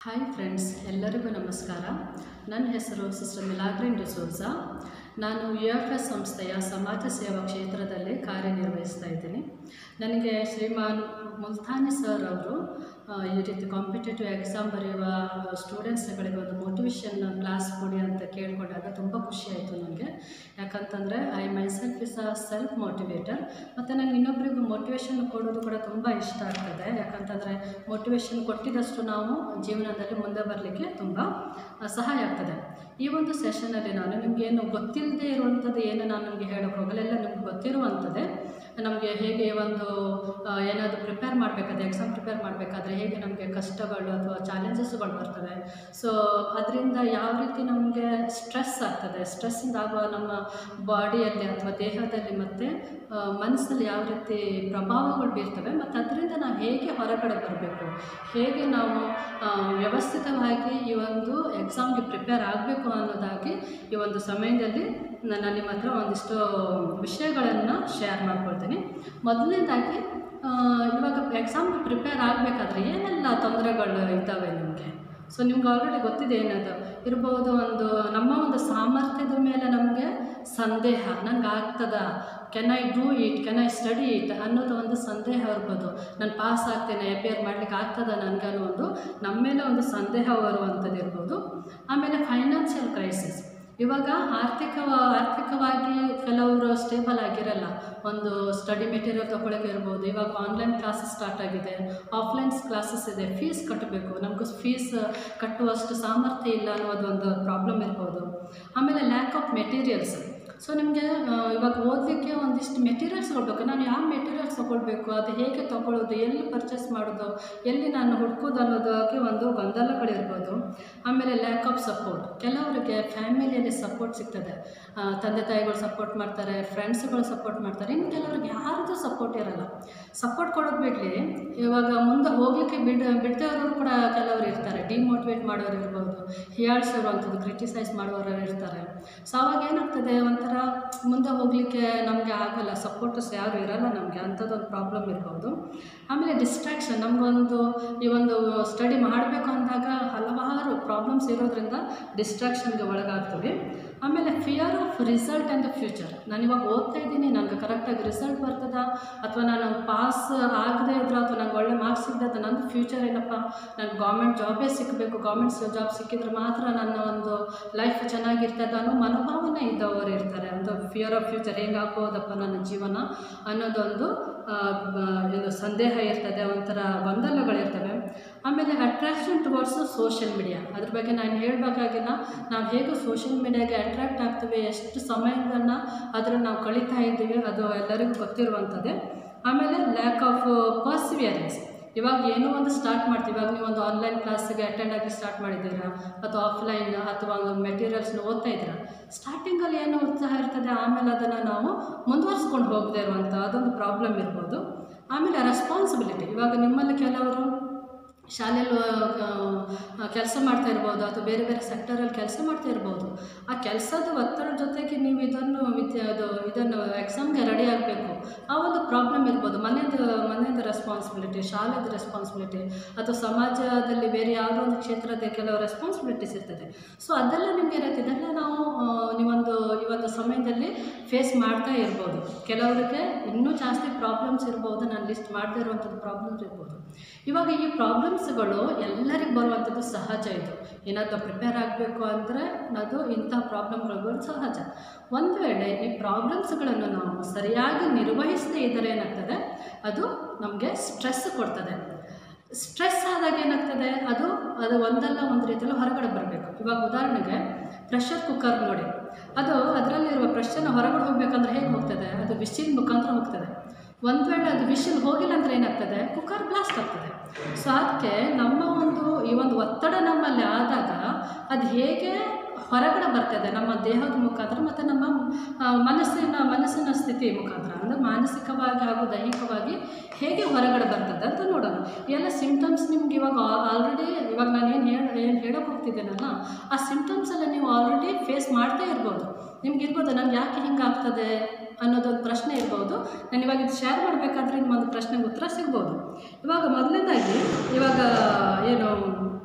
Hi friends ಎಲ್ಲರಿಗೂ ನಮಸ್ಕಾರ ನನ್ನ ಹೆಸರು ಸಿಸ್ಟರ್ ಮಿಲಾಗ್ರಿನ್ ಡಿಸೋಜಾ ನಾನು ಯು ಎಫ್ ಎಸ್ ಸಂಸ್ಥೆಯ ಸಮಾಜ ಸೇವಾ ಕ್ಷೇತ್ರದಲ್ಲಿ ಕಾರ್ಯನಿರ್ವಹಿಸ್ತಾ ಇದ್ದೀನಿ ನನಗೆ ಶ್ರೀಮಾನ್ ಮುಲ್ತಾನಿ ಸರ್ ಅವರು ಆ, ಈ ರೀತಿ ಕಾಂಪಿಟೇಟಿವ್ ಎಕ್ಸಾಮ್ ಬರೆಯುವ ಸ್ಟೂಡೆಂಟ್ಸ್ಗಳಿಗೆ ಒಂದು ಮೋಟಿವೇಶನ್ ಕ್ಲಾಸ್ ಕೊಡಿ ಅಂತ ಕೇಳಿಕೊಂಡಾಗ ತುಂಬ ಖುಷಿ ಆಯಿತು ನನಗೆ ಯಾಕಂತಂದರೆ I myself is a self motivator ಮತ್ತು ನನಗೆ ಇನ್ನೊಬ್ಬರಿಗೂ ಮೋಟಿವೇಶನ್ ಕೊಡೋದು ಕೂಡ ತುಂಬ ಇಷ್ಟ ಆಗ್ತದೆ ಯಾಕಂತಂದರೆ ಮೋಟಿವೇಶನ್ ಕೊಟ್ಟಿದ್ದಷ್ಟು ನಾವು ಜೀವನದಲ್ಲಿ ಮುಂದೆ ಬರಲಿಕ್ಕೆ ತುಂಬ ಆ, ಸಹಾಯ ಆಗ್ತದೆ ಈ ಒಂದು ಸೆಷನಲ್ಲಿ ನಾನು ನಿಮಗೇನು ಗೊತ್ತಿಲ್ಲದೆ ಇರುವಂಥದ್ದು ಏನು ನಾನು ನಿಮಗೆ ಹೇಳೋಕೆ ಹೋಗಲ್ಲ ಎಲ್ಲ ನಿಮ್ಗೆ ಗೊತ್ತಿರುವಂಥದ್ದೇ ನಮಗೆ ಹೇಗೆ ಒಂದು ಆ, ಏನಾದರೂ ಪ್ರಿಪೇರ್ ಮಾಡಬೇಕಾದ್ರೆ ಎಕ್ಸಾಮ್ ಪ್ರಿಪೇರ್ ಮಾಡಬೇಕಾದ್ರೆ ಹೇಗೆ ನಮಗೆ ಕಷ್ಟಗಳು ಅಥವಾ ಚಾಲೆಂಜಸ್ಗಳು ಬರ್ತವೆ ಸೊ ಅದರಿಂದ ಯಾವ ರೀತಿ ನಮಗೆ ಸ್ಟ್ರೆಸ್ ಆಗ್ತದೆ ಸ್ಟ್ರೆಸ್ಸಿಂದ ಆಗುವ ನಮ್ಮ ಬಾಡಿಯಲ್ಲಿ ಅಥವಾ ದೇಹದಲ್ಲಿ ಮತ್ತು ಮನಸ್ಸಲ್ಲಿ ಯಾವ ರೀತಿ ಪ್ರಭಾವಗಳು ಬೀರ್ತವೆ ಮತ್ತು ಅದರಿಂದ ನಾವು ಹೇಗೆ ಹೊರಗಡೆ ಬರಬೇಕು ಹೇಗೆ ನಾವು ಆ, ವ್ಯವಸ್ಥಿತವಾಗಿ ಈ ಒಂದು ಎಕ್ಸಾಮ್ಗೆ ಪ್ರಿಪೇರ್ ಆಗಬೇಕು ಅನ್ನೋದಾಗಿ ಈ ಒಂದು ಸಮಯದಲ್ಲಿ ನಾನು ನಿಮ್ಮ ಹತ್ರ ಒಂದಿಷ್ಟು ವಿಷಯಗಳನ್ನು ಶೇರ್ ಮಾಡ್ಕೊಳ್ತೀನಿ ಮೊದಲನೇದಾಗಿ ಆ, ಇವಾಗ ಎಕ್ಸಾಮ್ಗೆ ಪ್ರಿಪೇರ್ ಆಗಬೇಕಾದ್ರೆ ಏನೆಲ್ಲ ತೊಂದರೆಗಳು ಇದ್ದಾವೆ ನಿಮಗೆ ಸೊ ನಿಮ್ಗೆ ಆಲ್ರೆಡಿ ಗೊತ್ತಿದೆ ಏನದು ಇರ್ಬೋದು ಒಂದು ನಮ್ಮ ಒಂದು ಸಾಮರ್ಥ್ಯದ ಮೇಲೆ ನಮಗೆ ಸಂದೇಹ ನಂಗೆ ಆಗ್ತದ can I do it can I study it ಅನ್ನೋದು ಒಂದು ಸಂದೇಹ ಇರ್ಬೋದು ನಾನು ಪಾಸ್ ಆಗ್ತೇನೆ ಅಪಿಯರ್ ಮಾಡ್ಲಿಕ್ಕೆ ಆಗ್ತದ ನನಗೆ ಅನ್ನೋ ಒಂದು ನಮ್ಮ ಮೇಲೆ ಒಂದು ಸಂದೇಹ ಬರುವಂಥದ್ದು ಇರ್ಬೋದು ಆಮೇಲೆ ಫೈನಾನ್ಷಿಯಲ್ ಕ್ರೈಸಿಸ್ ಇವಾಗ ಆರ್ಥಿಕ ಆರ್ಥಿಕವಾಗಿ ಕೆಲವರು ಸ್ಟೇಬಲ್ ಆಗಿರಲ್ಲ ಒಂದು ಸ್ಟಡಿ ಮೆಟೀರಿಯಲ್ ತೊಗೊಳಕ್ಕೆ ಇರ್ಬೋದು ಇವಾಗ ಆನ್ಲೈನ್ ಕ್ಲಾಸಸ್ ಸ್ಟಾರ್ಟ್ ಆಗಿದೆ ಆಫ್ಲೈನ್ ಕ್ಲಾಸಸ್ ಇದೆ ಫೀಸ್ ಕಟ್ಟಬೇಕು ನಮಗೂ ಫೀಸ್ ಕಟ್ಟುವಷ್ಟು ಸಾಮರ್ಥ್ಯ ಇಲ್ಲ ಅನ್ನೋದು ಒಂದು ಪ್ರಾಬ್ಲಮ್ ಇರ್ಬೋದು ಆಮೇಲೆ ಲ್ಯಾಕ್ ಆಫ್ ಮೆಟೀರಿಯಲ್ಸ್ ಸೊ ನಿಮಗೆ ಇವಾಗ ಓದಲಿಕ್ಕೆ ಒಂದಿಷ್ಟು ಮೆಟೀರಿಯಲ್ಸ್ ಕೊಡಬೇಕು ನಾನು ಯಾವ ಮೆಟೀರಿಯಲ್ಸ್ ತೊಗೊಳ್ಬೇಕು ಅದು ಹೇಗೆ ತೊಗೊಳ್ಳೋದು ಎಲ್ಲಿ ಪರ್ಚೇಸ್ ಮಾಡೋದು ಎಲ್ಲಿ ನಾನು ಹುಡ್ಕೋದು ಅನ್ನೋದಕ್ಕೆ ಒಂದು ಗೊಂದಲಗಳಿರ್ಬೋದು ಆಮೇಲೆ ಲ್ಯಾಕ್ ಆಫ್ ಸಪೋರ್ಟ್ ಕೆಲವರಿಗೆ ಫ್ಯಾಮಿಲಿಯಲ್ಲಿ ಸಪೋರ್ಟ್ ಸಿಗ್ತದೆ ಆ, ತಂದೆ ತಾಯಿಗಳು ಸಪೋರ್ಟ್ ಮಾಡ್ತಾರೆ ಫ್ರೆಂಡ್ಸ್ಗಳು ಸಪೋರ್ಟ್ ಮಾಡ್ತಾರೆ ಇನ್ನು ಕೆಲವ್ರಿಗೆ ಯಾರ್ದು ಸಪೋರ್ಟ್ ಇರಲ್ಲ ಸಪೋರ್ಟ್ ಕೊಡೋದು ಬಿಡಲಿ ಇವಾಗ ಮುಂದೆ ಹೋಗಲಿಕ್ಕೆ ಬಿಡ ಬಿಡದೇ ಇರೋರು ಕೂಡ ಕೆಲವರು ಇರ್ತಾರೆ ಡಿಮೋಟಿವೇಟ್ ಮಾಡೋರು ಇರ್ಬೋದು ಹೀಯಾಳಿಸಿರುವಂಥದ್ದು ಕ್ರಿಟಿಸೈಸ್ ಮಾಡುವವರು ಇರ್ತಾರೆ ಸೊ ಅವಾಗ ಏನಾಗ್ತದೆ ಒಂಥರ ಮುಂದೆ ಹೋಗಲಿಕ್ಕೆ ನಮಗೆ ಆಗಲ್ಲ ಸಪೋರ್ಟಸ್ ಯಾರು ಇರಲ್ಲ ನಮಗೆ ಅಂಥದ್ದೊಂದು ಪ್ರಾಬ್ಲಮ್ ಇರ್ಬೋದು ಆಮೇಲೆ ಡಿಸ್ಟ್ರಾಕ್ಷನ್ ನಮಗೊಂದು ಈ ಒಂದು ಸ್ಟಡಿ ಮಾಡಬೇಕು ಅಂದಾಗ ಹಲವಾರು ಪ್ರಾಬ್ಲಮ್ಸ್ ಇರೋದ್ರಿಂದ ಡಿಸ್ಟ್ರಾಕ್ಷನ್ಗೆ ಒಳಗಾಗ್ತೀವಿ ಆಮೇಲೆ fear of result and the future ನಾನು ಇವಾಗ ಓದ್ತಾ ಇದ್ದೀನಿ ನನಗೆ ಕರೆಕ್ಟಾಗಿ ರಿಸಲ್ಟ್ ಬರ್ತದ ಅಥವಾ ನಾನು ಪಾಸ್ ಆಗದೇ ಇದ್ರೆ ಅಥವಾ ನಂಗೆ ಒಳ್ಳೆ ಮಾರ್ಕ್ಸ್ ಸಿಗದ ನಂದು ಫ್ಯೂಚರ್ ಏನಪ್ಪ ನನಗೆ ಗೌರ್ಮೆಂಟ್ ಜಾಬೇ ಸಿಕ್ಕಬೇಕು ಗೌರ್ಮೆಂಟ್ ಜಾಬ್ ಸಿಕ್ಕಿದ್ರೆ ಮಾತ್ರ ನನ್ನ ಒಂದು ಲೈಫ್ ಚೆನ್ನಾಗಿರ್ತದೆ ಅನ್ನೋ ಮನೋಭಾವನೆ ಇದ್ದವರು ಇರ್ತಾರೆ ಒಂದು ಫಿಯರ್ ಆಫ್ ಫ್ಯೂಚರ್ ಹೆಂಗಾಗ್ಬೋದಪ್ಪ ನನ್ನ ಜೀವನ ಅನ್ನೋದೊಂದು ಆ, ಬ- ಇದು ಸಂದೇಹ ಇರ್ತದೆ ಒಂಥರ ಗೊಂದಲಗಳಿರ್ತವೆ ಆಮೇಲೆ ಅಟ್ರಾಕ್ಷನ್ ಟುವರ್ಡ್ಸ್ ಸೋಷಿಯಲ್ ಮೀಡಿಯಾ ಅದ್ರ ಬಗ್ಗೆ ನಾನು ಹೇಳಬೇಕಾಗಿಲ್ಲ ನಾವು ಹೇಗೆ ಸೋಷಿಯಲ್ ಮೀಡಿಯಾಗೆ ಅಟ್ರಾಕ್ಟ್ ಆಗ್ತೀವಿ ಎಷ್ಟು ಸಮಯಗಳನ್ನು ಅದ್ರಲ್ಲಿ ನಾವು ಕಳೀತಾ ಇದ್ದೀವಿ ಅದು ಎಲ್ಲರಿಗೂ ಗೊತ್ತಿರುವಂಥದ್ದೇ ಆಮೇಲೆ ಲ್ಯಾಕ್ ಆಫ್ ಪರ್ಸಿವಿಯರೆನ್ಸ್ ಇವಾಗ ಏನೋ ಒಂದು ಸ್ಟಾರ್ಟ್ ಮಾಡ್ತೀವಿ ಇವಾಗ ನೀವು ಒಂದು ಆನ್ಲೈನ್ ಕ್ಲಾಸಿಗೆ ಅಟೆಂಡ್ ಆಗಿ ಸ್ಟಾರ್ಟ್ ಮಾಡಿದ್ದೀರಾ ಅಥವಾ ಆಫ್ಲೈನ್ ಅಥವಾ ಒಂದು ಮೆಟೀರಿಯಲ್ಸ್ನ ಓದ್ತಾ ಇದ್ದೀರಾ ಸ್ಟಾರ್ಟಿಂಗಲ್ಲಿ ಏನೋ ಉತ್ಸಾಹ ಇರ್ತದೆ ಆಮೇಲೆ ಅದನ್ನು ನಾವು ಮುಂದುವರಿಸ್ಕೊಂಡು ಹೋಗದೇ ಇರುವಂಥ ಅದೊಂದು ಪ್ರಾಬ್ಲಮ್ ಇರ್ಬೋದು ಆಮೇಲೆ ರೆಸ್ಪಾನ್ಸಿಬಿಲಿಟಿ ಇವಾಗ ನಿಮ್ಮಲ್ಲಿ ಕೆಲವರು ಶಾಲೆಯಲ್ಲಿ ಕೆಲಸ ಮಾಡ್ತಾ ಇರ್ಬೋದು ಅಥವಾ ಬೇರೆ ಬೇರೆ ಸೆಕ್ಟರಲ್ಲಿ ಕೆಲಸ ಮಾಡ್ತಾ ಇರ್ಬೋದು ಆ ಕೆಲಸದ ಒತ್ತಡ ಜೊತೆಗೆ ನೀವು ಇದನ್ನು ವಿದ್ಯೆ ಅದು ಇದನ್ನು ಎಕ್ಸಾಮ್ಗೆ ರೆಡಿ ಆಗಬೇಕು ಆ ಒಂದು ಪ್ರಾಬ್ಲಮ್ ಇರ್ಬೋದು ಮನೆಯದು ಮನೆಯದು ರೆಸ್ಪಾನ್ಸಿಬಿಲಿಟಿ ಶಾಲೆದು ರೆಸ್ಪಾನ್ಸಿಬಿಲಿಟಿ ಅಥವಾ ಸಮಾಜದಲ್ಲಿ ಬೇರೆ ಯಾವುದೋ ಒಂದು ಕ್ಷೇತ್ರದ ಕೆಲವು ರೆಸ್ಪಾನ್ಸಿಬಿಲಿಟೀಸ್ ಇರ್ತದೆ ಸೊ ಅದೆಲ್ಲ ನಿಮಗೆ ಇರುತ್ತೆ ಇದೆಲ್ಲ ನಾವು ಆ, ನೀವೊಂದು ಈ ಒಂದು ಸಮಯದಲ್ಲಿ ಫೇಸ್ ಮಾಡ್ತಾ ಇರ್ಬೋದು ಕೆಲವರಿಗೆ ಇನ್ನೂ ಜಾಸ್ತಿ ಪ್ರಾಬ್ಲಮ್ಸ್ ಇರ್ಬೋದು ನಾನು ಲಿಸ್ಟ್ ಮಾಡದೇ ಇರುವಂಥದ್ದು ಪ್ರಾಬ್ಲಮ್ಸ್ ಇರ್ಬೋದು ಇವಾಗ ಈ ಪ್ರಾಬ್ಲಮ್ಸ್ಗಳು ಎಲ್ಲರಿಗೂ ಬರುವಂಥದ್ದು ಸಹಜ ಇದು ಏನಾದರೂ ಪ್ರಿಪೇರ್ ಆಗಬೇಕು ಅಂದರೆ ಅದು ಇಂಥ ಪ್ರಾಬ್ಲಮ್ಗಳು ಬರೋದು ಸಹಜ ಒಂದು ವೇಳೆ ಈ ಪ್ರಾಬ್ಲಮ್ಸ್ಗಳನ್ನು ನಾವು ಸರಿಯಾಗಿ ನಿರ್ವಹಿಸದೇ ಇದ್ದರೆ ಏನಾಗ್ತದೆ ಅದು ನಮಗೆ ಸ್ಟ್ರೆಸ್ ಕೊಡ್ತದೆ ಸ್ಟ್ರೆಸ್ ಆದಾಗ ಏನಾಗ್ತದೆ ಅದು ಅದು ಒಂದಲ್ಲ ಒಂದು ರೀತಿಯಲ್ಲಿ ಹೊರಗಡೆ ಬರಬೇಕು ಇವಾಗ ಉದಾಹರಣೆಗೆ ಪ್ರೆಷರ್ ಕುಕ್ಕರ್ ನೋಡಿ ಅದು ಅದರಲ್ಲಿರುವ ಪ್ರೆಷರ್ನ ಹೊರಗಡೆ ಹೋಗ್ಬೇಕಂದ್ರೆ ಹೇಗೆ ಹೋಗ್ತದೆ ಅದು ಬಿಸಿಲ್ ಮುಖಾಂತರ ಹೋಗ್ತದೆ ಒಂದು ವೇಳೆ ಅದು ವಿಷಲ್ ಹೋಗಿಲ್ಲ ಅಂದರೆ ಏನಾಗ್ತದೆ ಕುಕ್ಕರ್ ಬ್ಲಾಸ್ಟ್ ಆಗ್ತದೆ ಸೊ ಅದಕ್ಕೆ ನಮ್ಮ ಒಂದು ಈ ಒಂದು ಒತ್ತಡ ನಮ್ಮಲ್ಲಿ ಆದಾಗ ಅದು ಹೇಗೆ ಹೊರಗಡೆ ಬರ್ತದೆ ನಮ್ಮ ದೇಹದ ಮುಖಾಂತರ ಮತ್ತು ನಮ್ಮ ಆ, ಮನಸ್ಸಿನ ಮನಸ್ಸಿನ ಸ್ಥಿತಿ ಮುಖಾಂತರ ಅಂದರೆ ಮಾನಸಿಕವಾಗಿ ಹಾಗೂ ದೈಹಿಕವಾಗಿ ಹೇಗೆ ಹೊರಗಡೆ ಬರ್ತದೆ ಅಂತ ನೋಡೋಣ ಎಲ್ಲ ಸಿಮ್ಟಮ್ಸ್ ನಿಮ್ಗೆ ಇವಾಗ ಆಲ್ರೆಡಿ ಇವಾಗ ನಾನು ಏನು ಹೇಳಿ ಏನು ಹೇಳೋಕೆ ಹೋಗ್ತಿದ್ದೇನಲ್ಲ ಆ ಸಿಮ್ಟಮ್ಸ್ ಎಲ್ಲ ನೀವು ಆಲ್ರೆಡಿ ಫೇಸ್ ಮಾಡ್ತಾ ಇರ್ಬೋದು ನಿಮ್ಗೆ ಇರ್ಬೋದು ನನಗೆ ಯಾಕೆ ಹಿಂಗೆ ಆಗ್ತದೆ ಅನ್ನೋದೊಂದು ಪ್ರಶ್ನೆ ಇರ್ಬೋದು ನಾನು ಇವಾಗ ಇದು ಶೇರ್ ಮಾಡಬೇಕಾದ್ರೆ ನಿಮ್ಮೊಂದು ಪ್ರಶ್ನೆಗೆ ಉತ್ತರ ಸಿಗ್ಬೋದು ಇವಾಗ ಮೊದಲನೇದಾಗಿ ಇವಾಗ ಏನು ಮ್,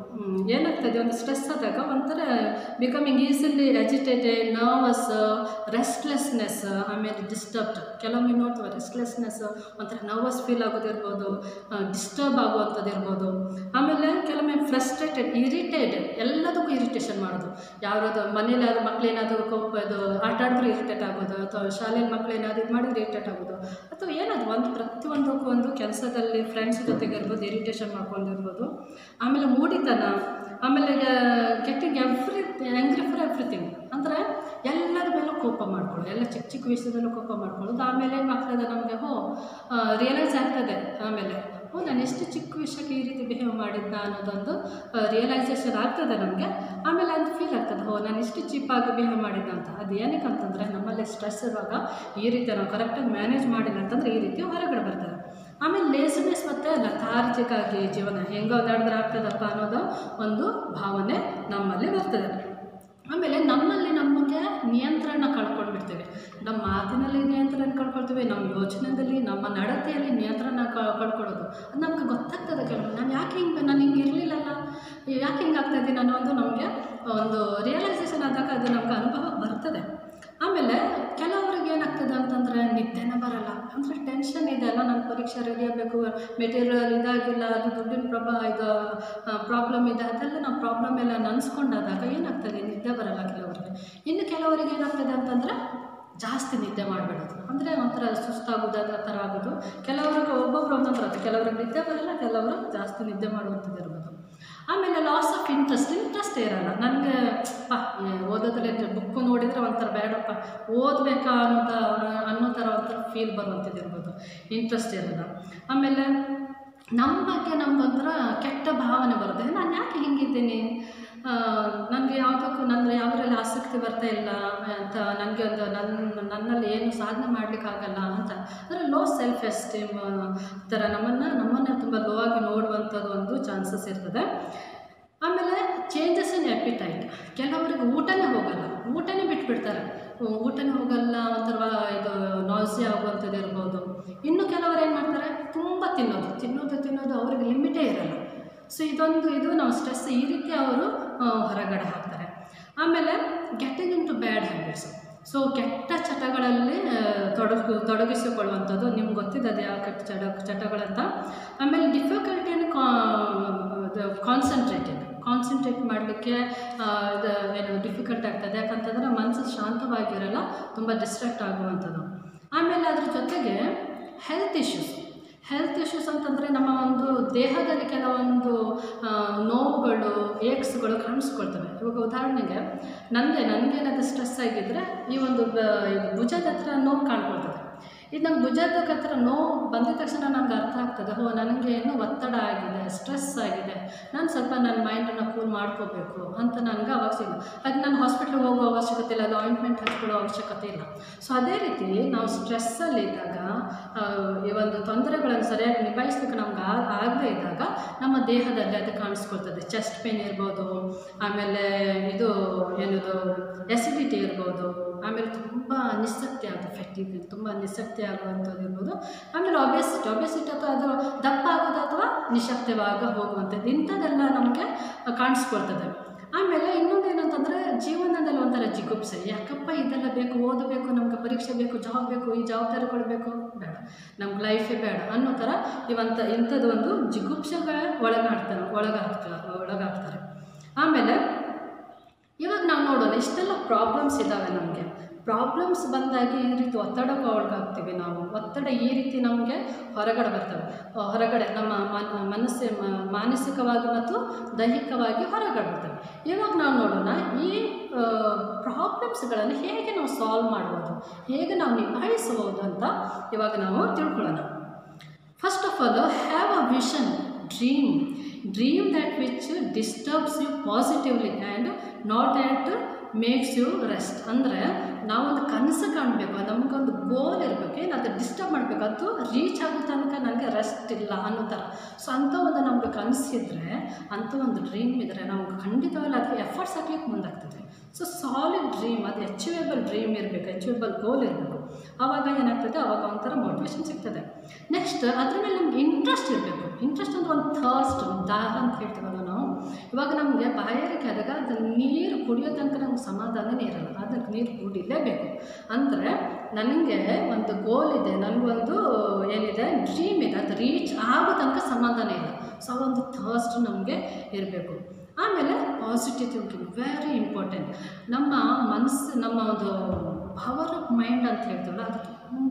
ಏನಾಗ್ತದೆ ಒಂದು ಸ್ಟ್ರೆಸ್ ಆದಾಗ ಒಂಥರ becoming easily agitated nervous restlessness ಆಮೇಲೆ ಡಿಸ್ಟರ್ಬ್ಡ್ ಕೆಲವೊಮ್ಮೆ ನೋಡ್ತೇವೆ ರೆಸ್ಟ್ಲೆಸ್ನೆಸ್ ಒಂಥರ ನರ್ವಸ್ ಫೀಲ್ ಆಗೋದಿರ್ಬೋದು ಡಿಸ್ಟರ್ಬ್ ಆಗುವಂಥದ್ದು ಇರ್ಬೋದು ಆಮೇಲೆ ಕೆಲವೊಮ್ಮೆ ಫ್ರಸ್ಟ್ರೇಟೆಡ್ ಇರಿಟೇಟ್ ಎಲ್ಲದಕ್ಕೂ ಇರಿಟೇಷನ್ ಮಾಡೋದು ಯಾವ್ದು ಮನೇಲಿ ಆದ ಮಕ್ಳು ಏನಾದರೂ ಕೋಪ ಇದು ಆಟ ಆಡಿದ್ರೆ ಇರಿಟೇಟ್ ಆಗೋದು ಅಥವಾ ಶಾಲೆಯಲ್ಲಿ ಮಕ್ಳು ಏನಾದ್ರು ಇದು ಮಾಡಿದ್ರೆ ಇರಿಟೇಟ್ ಆಗೋದು ಅಥವಾ ಏನಾದ್ರು ಒಂದು ಪ್ರತಿಯೊಂದಕ್ಕೂ ಒಂದು ಕೆಲಸದಲ್ಲಿ ಫ್ರೆಂಡ್ಸ್ ಜೊತೆಗೆ ಇರ್ಬೋದು ಇರಿಟೇಷನ್ ಮಾಡ್ಕೊಂಡಿರ್ಬೋದು ಆಮೇಲೆ ಮೂಡಿತನ ಆಮೇಲೆ getting every angry for everything ಅಂದರೆ ಎಲ್ಲರ ಮೇಲೂ ಕೋಪ ಮಾಡ್ಕೊಳ್ಳೋದು ಎಲ್ಲ ಚಿಕ್ಕ ಚಿಕ್ಕ ವಿಷಯದಲ್ಲೂ ಕೋಪ ಮಾಡ್ಕೊಳ್ಳೋದು ಆಮೇಲೆ ಏನಾಗ್ತದೆ ನಮಗೆ ಹೋ ರಿಯಲೈಸ್ ಆಗ್ತದೆ ಆಮೇಲೆ ಓ ನಾನು ಎಷ್ಟು ಚಿಕ್ಕ ವಿಷಯಕ್ಕೆ ಈ ರೀತಿ ಬಿಹೇವ್ ಮಾಡಿದ್ದ ಅನ್ನೋದೊಂದು ರಿಯಲೈಸೇಷನ್ ಆಗ್ತದೆ ನಮಗೆ ಆಮೇಲೆ ಅದು ಫೀಲ್ ಆಗ್ತದೆ ಓ ನಾನು ಇಷ್ಟು ಚೀಪಾಗಿ ಬಿಹೇವ್ ಮಾಡಿದ್ದ ಅಂತ ಅದು ಏನಕ್ಕೆ ಅಂತಂದರೆ ನಮ್ಮಲ್ಲಿ ಸ್ಟ್ರೆಸ್ ಇರುವಾಗ ಈ ರೀತಿ ನಾವು ಕರೆಕ್ಟಾಗಿ ಮ್ಯಾನೇಜ್ ಮಾಡಿಲ್ಲ ಅಂತಂದರೆ ಈ ರೀತಿ ಹೊರಗಡೆ ಬರ್ತದೆ ಆಮೇಲೆ ಲೇಸಿನೆಸ್ ಮತ್ತು ಲಥಾರ್ಜಿಕ್ ಆಗಿ ಜೀವನ ಹೆಂಗೆ ಓದಾಡಿದ್ರೆ ಆಗ್ತದಪ್ಪ ಅನ್ನೋದು ಒಂದು ಭಾವನೆ ನಮ್ಮಲ್ಲಿ ಬರ್ತದೆ ಆಮೇಲೆ ನಮ್ಮಲ್ಲಿ ನಮಗೆ ನಿಯಂತ್ರಣ ಕಳ್ಕೊಂಡ್ಬಿಡ್ತೇವೆ ನಮ್ಮ ಮಾತಿನಲ್ಲಿ ನಿಯಂತ್ರಣ ಕಳ್ಕೊಳ್ತೇವೆ ನಮ್ಮ ಯೋಚನೆಯಲ್ಲಿ ನಮ್ಮ ನಡತೆಯಲ್ಲಿ ನಿಯಂತ್ರಣ ಕ- ಕಳ್ಕೊಳ್ಳೋದು ಅದು ನಮ್ಗೆ ಗೊತ್ತಾಗ್ತದೆ ಕೆಲವು ನಾನು ಯಾಕೆ ಹಿಂಗೆ ನಾನು ಹಿಂಗೆ ಇರಲಿಲ್ಲಲ್ಲ ಯಾಕೆ ಹಿಂಗೆ ಆಗ್ತಾ ಇದ್ದೀನಿ ಅನ್ನೋದು ನಮಗೆ ಒಂದು ರಿಯಲೈಸೇಷನ್ ಆದಾಗ ಅದು ನಮ್ಗೆ ಅನುಭವ ಬರ್ತದೆ ಆಮೇಲೆ ಕೆಲವರಿಗೆ ಏನಾಗ್ತದೆ ಅಂತಂದರೆ ನಿದ್ದೆನೇ ಬರಲ್ಲ ಅಂದರೆ ಟೆನ್ಷನ್ ಇದೆ ಅಲ್ಲ ನನ್ನ ಪರೀಕ್ಷೆ ರೆಡಿ ಆಗಬೇಕು ಮೆಟೀರಿಯಲ್ ಇದಾಗಿಲ್ಲ ಅದು ದುಡ್ಡಿನ ಪ್ರಭಾ ಇದು ಪ್ರಾಬ್ಲಮ್ ಇದೆ ಅದೆಲ್ಲ ನಾವು ಪ್ರಾಬ್ಲಮ್ ಎಲ್ಲ ನೆನೆಸ್ಕೊಂಡಾದಾಗ ಏನಾಗ್ತದೆ ನಿದ್ದೆ ಬರಲ್ಲ ಕೆಲವರಿಗೆ ಇನ್ನು ಕೆಲವರಿಗೆ ಏನಾಗ್ತದೆ ಅಂತಂದರೆ ಜಾಸ್ತಿ ನಿದ್ದೆ ಮಾಡಬೇಡೋದು ಅಂದರೆ ಒಂಥರ ಸುಸ್ತಾಗೋದು ಅದ ಥರ ಆಗೋದು ಕೆಲವರಿಗೆ ಒಬ್ಬೊಬ್ರು ಒಂದೊಂದು ಥರ ಕೆಲವರಿಗೆ ನಿದ್ದೆ ಬರಲ್ಲ ಕೆಲವರು ಜಾಸ್ತಿ ನಿದ್ದೆ ಮಾಡುವಂಥದ್ದು ಇರ್ಬೋದು ಆಮೇಲೆ ಲಾಸ್ ಆಫ್ ಇಂಟ್ರೆಸ್ಟ್ ಇಂಟ್ರೆಸ್ಟ್ ಇರಲ್ಲ ನನಗೆ ಪಾ ಓದೋದ್ರಲ್ಲಿ ಬುಕ್ಕು ನೋಡಿದರೆ ಒಂಥರ ಬೇಡಪ್ಪ ಓದಬೇಕಾ ಅನ್ನೋದ ಅನ್ನೋ ಥರ ಒಂಥರ ಫೀಲ್ ಬರುವಂಥದ್ದು ಇರ್ಬೋದು ಇಂಟ್ರೆಸ್ಟ್ ಇರಲ್ಲ ಆಮೇಲೆ ನಮ್ಮ ಬಗ್ಗೆ ನಮ್ಗೊಂಥರ ಕೆಟ್ಟ ಭಾವನೆ ಬರುತ್ತೆ ನಾನು ಯಾಕೆ ಹಿಂಗಿದ್ದೀನಿ ನನಗೆ ಯಾವುದಕ್ಕೂ ನನ್ನ ಯಾವುದ್ರಲ್ಲಿ ಆಸಕ್ತಿ ಬರ್ತಾ ಇಲ್ಲ ಅಂತ ನನಗೆ ಒಂದು ನನ್ನ ನನ್ನಲ್ಲಿ ಏನು ಸಾಧನೆ ಮಾಡಲಿಕ್ಕಾಗಲ್ಲ ಅಂತ ಅಂದರೆ ಲೋ ಸೆಲ್ಫ್ ಎಸ್ಟೀಮ್ ಥರ ನಮ್ಮನ್ನು ನಮ್ಮನ್ನು ತುಂಬ ಲೋ ಆಗಿ ನೋಡುವಂಥದ್ದು ಒಂದು ಚಾನ್ಸಸ್ ಇರ್ತದೆ ಆಮೇಲೆ ಚೇಂಜಸ್ ಇನ್ ಎಪಿಟೈಟ್ ಕೆಲವರಿಗೆ ಊಟನೇ ಹೋಗಲ್ಲ ಊಟನೇ ಬಿಟ್ಬಿಡ್ತಾರೆ ಹ್ಮ್, ಊಟನೇ ಹೋಗಲ್ಲ ಒಂಥರ ಇದು ನಾಸಿ ಆಗುವಂಥದ್ದು ಇರ್ಬೋದು ಇನ್ನು ಕೆಲವರು ಏನು ಮಾಡ್ತಾರೆ ತುಂಬ ತಿನ್ನೋದು ತಿನ್ನೋದು ತಿನ್ನೋದು ಅವ್ರಿಗೆ ಲಿಮಿಟೇ ಇರಲ್ಲ ಸೊ ಇದೊಂದು ಇದು ನಾವು ಸ್ಟ್ರೆಸ್ ಈ ರೀತಿ ಅವರು ಆ, ಹೊರಗಡೆ ಹಾಕ್ತಾರೆ ಆಮೇಲೆ getting into bad habits so ಕೆಟ್ಟ ಚಟಗಳಲ್ಲಿ ಆ, ತೊಡಗು ತೊಡಗಿಸಿಕೊಳ್ಳುವಂಥದ್ದು ನಿಮ್ಗೆ ಗೊತ್ತಿದೆ ಅದು ಯಾವ ಕೆಟ್ಟ ಚಟ ಚಟಗಳಂತ ಆಮೇಲೆ ಡಿಫಿಕಲ್ಟಿಯನ್ನು ಕಾನ್ಸಂಟ್ರೇಟಿಂಗ್ ಕಾನ್ಸಂಟ್ರೇಟ್ ಮಾಡಲಿಕ್ಕೆ ಇದು ಏನು ಡಿಫಿಕಲ್ಟ್ ಆಗ್ತದೆ ಯಾಕಂತಂದರೆ ಮನಸ್ಸು ಶಾಂತವಾಗಿರಲ್ಲ ತುಂಬ ಡಿಸ್ಟ್ರಾಕ್ಟ್ ಆಗುವಂಥದ್ದು ಆಮೇಲೆ ಅದ್ರ ಜೊತೆಗೆ ಹೆಲ್ತ್ ಇಶ್ಯೂಸ್ ಹೆಲ್ತ್ ಇಶ್ಯೂಸ್ ಅಂತಂದರೆ ನಮ್ಮ ಒಂದು ದೇಹದಲ್ಲಿ ಕೆಲವೊಂದು ಆ, ನೋವುಗಳು ಏಕ್ಸ್ಗಳು ಕಾಣಿಸ್ಕೊಳ್ತವೆ ಇವಾಗ ಉದಾಹರಣೆಗೆ ನನಗೆ ನನಗೇನಾದರೂ ಸ್ಟ್ರೆಸ್ ಆಗಿದ್ದರೆ ಈ ಒಂದು ಬ- ಇದು ಭುಜದ ಹತ್ರ ನೋವು ಕಾಣ್ಕೊಳ್ತದೆ ಇದು ನಂಗೆ ಭುಜದ ಹತ್ರ ನೋವು ಬಂದ ತಕ್ಷಣ ನನಗೆ ಅರ್ಥ ಆಗ್ತದೆ ಹೋ ನನಗೆ ಏನೋ ಒತ್ತಡ ಆಗಿದೆ ಸ್ಟ್ರೆಸ್ ಆಗಿದೆ ನಾನು ಸ್ವಲ್ಪ ನನ್ನ ಮೈಂಡನ್ನು ಕೂಲ್ ಮಾಡ್ಕೋಬೇಕು ಅಂತ ನನಗೆ ಅವಾಗ ಸಿಗ ಅದು ನಾನು ಹಾಸ್ಪಿಟ್ಲಿಗೆ ಹೋಗೋ ಅವಶ್ಯಕತೆ ಇಲ್ಲ ಅದು ಆಯಿಂಟ್ಮೆಂಟ್ ಹಚ್ಕೊಳ್ಳೋ ಅವಶ್ಯಕತೆ ಇಲ್ಲ ಸೊ ಅದೇ ರೀತಿ ನಾವು ಸ್ಟ್ರೆಸ್ಸಲ್ಲಿ ಇದ್ದಾಗ ಆ, ಈ ಒಂದು ತೊಂದರೆಗಳನ್ನು ಸರಿಯಾಗಿ ನಿಭಾಯಿಸ್ಲಿಕ್ಕೆ ನಮ್ಗೆ ಆ- ಆಗದೇ ಇದ್ದಾಗ ನಮ್ಮ ದೇಹದಲ್ಲಿ ಅದು ಕಾಣಿಸ್ಕೊಳ್ತದೆ ಚೆಸ್ಟ್ ಪೇನ್ ಇರ್ಬೋದು ಆಮೇಲೆ ಇದು ಏನದು ಎಸಿಡಿಟಿ ಇರ್ಬೋದು ಆಮೇಲೆ ತುಂಬ ನಿಸ್ಸಕ್ತಿ ಆಗುತ್ತೆ ಫೆಟ್ಟಿಗ್ ತುಂಬ ನಿಸ್ಸಕ್ತಿ ಆಗುವಂಥದ್ದು ಇರ್ಬೋದು ಆಮೇಲೆ ಒಬೆಸಿಟಿ ಒಬೆಸಿಟಿ ಅಥವಾ ಅದು ದಪ್ಪ ಆಗೋದು ಅಥವಾ ನಿಶಕ್ತವಾಗ ಹೋಗುವಂಥದ್ದು ಇಂಥದ್ದೆಲ್ಲ ನಮಗೆ ಕಾಣಿಸ್ಕೊಳ್ತದೆ ಆಮೇಲೆ ಇನ್ನೊಂದು ಏನಂತಂದರೆ ಜೀವನದಲ್ಲಿ ಒಂಥರ ಜಿಗುಪ್ಸೆ ಯಾಕಪ್ಪ ಇದೆಲ್ಲ ಬೇಕು ಓದಬೇಕು ನಮ್ಗೆ ಪರೀಕ್ಷೆ ಬೇಕು ಜಾಬ್ ಬೇಕು ಈ ಜವಾಬ್ದಾರಿಗಳು ಬೇಕು ಬೇಡ ನಮ್ಗೆ ಲೈಫೇ ಬೇಡ ಅನ್ನೋ ಥರ ಇವಂಥ ಇಂಥದ್ದು ಒಂದು ಜಿಗುಪ್ಸೆಗಳ ಒಳಗಾಡ್ತಾರೆ ಒಳಗಾಗ್ತಾರೆ ಒಳಗಾಗ್ತಾರೆ ಆಮೇಲೆ ಇವಾಗ ನಾವು ನೋಡೋಣ ಇಷ್ಟೆಲ್ಲ ಪ್ರಾಬ್ಲಮ್ಸ್ ಇದ್ದಾವೆ ನಮಗೆ ಪ್ರಾಬ್ಲಮ್ಸ್ ಬಂದಾಗ ಈ ರೀತಿ ಒತ್ತಡಕ್ಕೆ ಒಳಗಾಗ್ತೀವಿ ನಾವು ಒತ್ತಡ ಈ ರೀತಿ ನಮಗೆ ಹೊರಗಡೆ ಬರ್ತವೆ ಆ, ಹೊರಗಡೆ ನಮ್ಮ ಮನ ಮನಸ್ಸು ಮ- ಮಾನಸಿಕವಾಗಿ ಮತ್ತು ದೈಹಿಕವಾಗಿ ಹೊರಗಡೆ ಬರ್ತವೆ ಇವಾಗ ನಾವು ನೋಡೋಣ ಈ ಪ್ರಾಬ್ಲಮ್ಸ್ಗಳನ್ನು ಹೇಗೆ ನಾವು ಸಾಲ್ವ್ ಮಾಡ್ಬೋದು ಹೇಗೆ ನಾವು ನಿಭಾಯಿಸಬಹುದು ಅಂತ ಇವಾಗ ನಾವು ತಿಳ್ಕೊಳ್ಳೋಣ first of all have a vision dream dream that which disturbs you positively and not that makes you rest ಅಂದರೆ ನಾವೊಂದು ಕನಸು ಕಾಣಬೇಕು ನಮಗೊಂದು ಗೋಲ್ ಇರಬೇಕು ಏನು ಅದು ಡಿಸ್ಟರ್ಬ್ ಮಾಡಬೇಕು ಅದು ರೀಚ್ ಆಗೋ ತನಕ ನನಗೆ ರೆಸ್ಟ್ ಇಲ್ಲ ಅನ್ನೋ ಥರ ಸೊ ಅಂಥ ಒಂದು ನಮಗೆ ಕನಸಿದ್ರೆ ಅಂಥ ಒಂದು ಡ್ರೀಮ್ ಇದ್ದರೆ ನಾವು ಖಂಡಿತವಾಗಿ ಅದಕ್ಕೆ ಎಫರ್ಟ್ಸ್ ಹಾಕ್ಲಿಕ್ಕೆ ಮುಂದಾಗ್ತದೆ ಸೊ ಸಾಲಿಡ್ ಡ್ರೀಮ್ ಅದು ಅಚೀವೇಬಲ್ ಡ್ರೀಮ್ ಇರಬೇಕು ಅಚೀವೇಬಲ್ ಗೋಲ್ ಇರಬೇಕು ಆವಾಗ ಏನಾಗ್ತದೆ ಆವಾಗ ಒಂಥರ ಮೋಟಿವೇಶನ್ ಸಿಗ್ತದೆ ನೆಕ್ಸ್ಟ್ ಅದ್ರ ಮೇಲೆ ನಮ್ಗೆ ಇಂಟ್ರೆಸ್ಟ್ ಇರಬೇಕು ಇಂಟ್ರೆಸ್ಟ್ ಅಂದರೆ ನಮ್ಗೆ ಒಂದು ಥರ್ಸ್ಟ್ ದಾಹ ಅಂತ ಹೇಳ್ತೀವಲ್ಲ ನಾವು ಇವಾಗ ನಮಗೆ ಬಾಯಾರಿಕೆ ಆದಾಗ ಅದು ನೀರು ಕುಡಿಯೋ ತನಕ ನಮ್ಗೆ ಸಮಾಧಾನನೇ ಇರಲ್ಲ ಅದಕ್ಕೆ ನೀರು ಕುಡಿಲೇಬೇಕು ಅಂದರೆ ನನಗೆ ಒಂದು ಗೋಲ್ ಇದೆ ನನಗೊಂದು ಏನಿದೆ ಡ್ರೀಮ್ ಇದೆ ಅದು ರೀಚ್ ಆಗೋ ತನಕ ಸಮಾಧಾನ ಇಲ್ಲ ಸೊ ಆ ಒಂದು ಥರ್ಸ್ಟ್ ನಮಗೆ ಇರಬೇಕು ಆಮೇಲೆ ಪಾಸಿಟಿವ್ ಥಿಂಕಿಂಗ್ ವೆರಿ ಇಂಪಾರ್ಟೆಂಟ್ ನಮ್ಮ ಮನಸ್ಸು ನಮ್ಮ ಒಂದು ಪವರ್ ಆಫ್ ಮೈಂಡ್ ಅಂತ ಹೇಳ್ತೀವಲ್ಲ ಅದು ತುಂಬ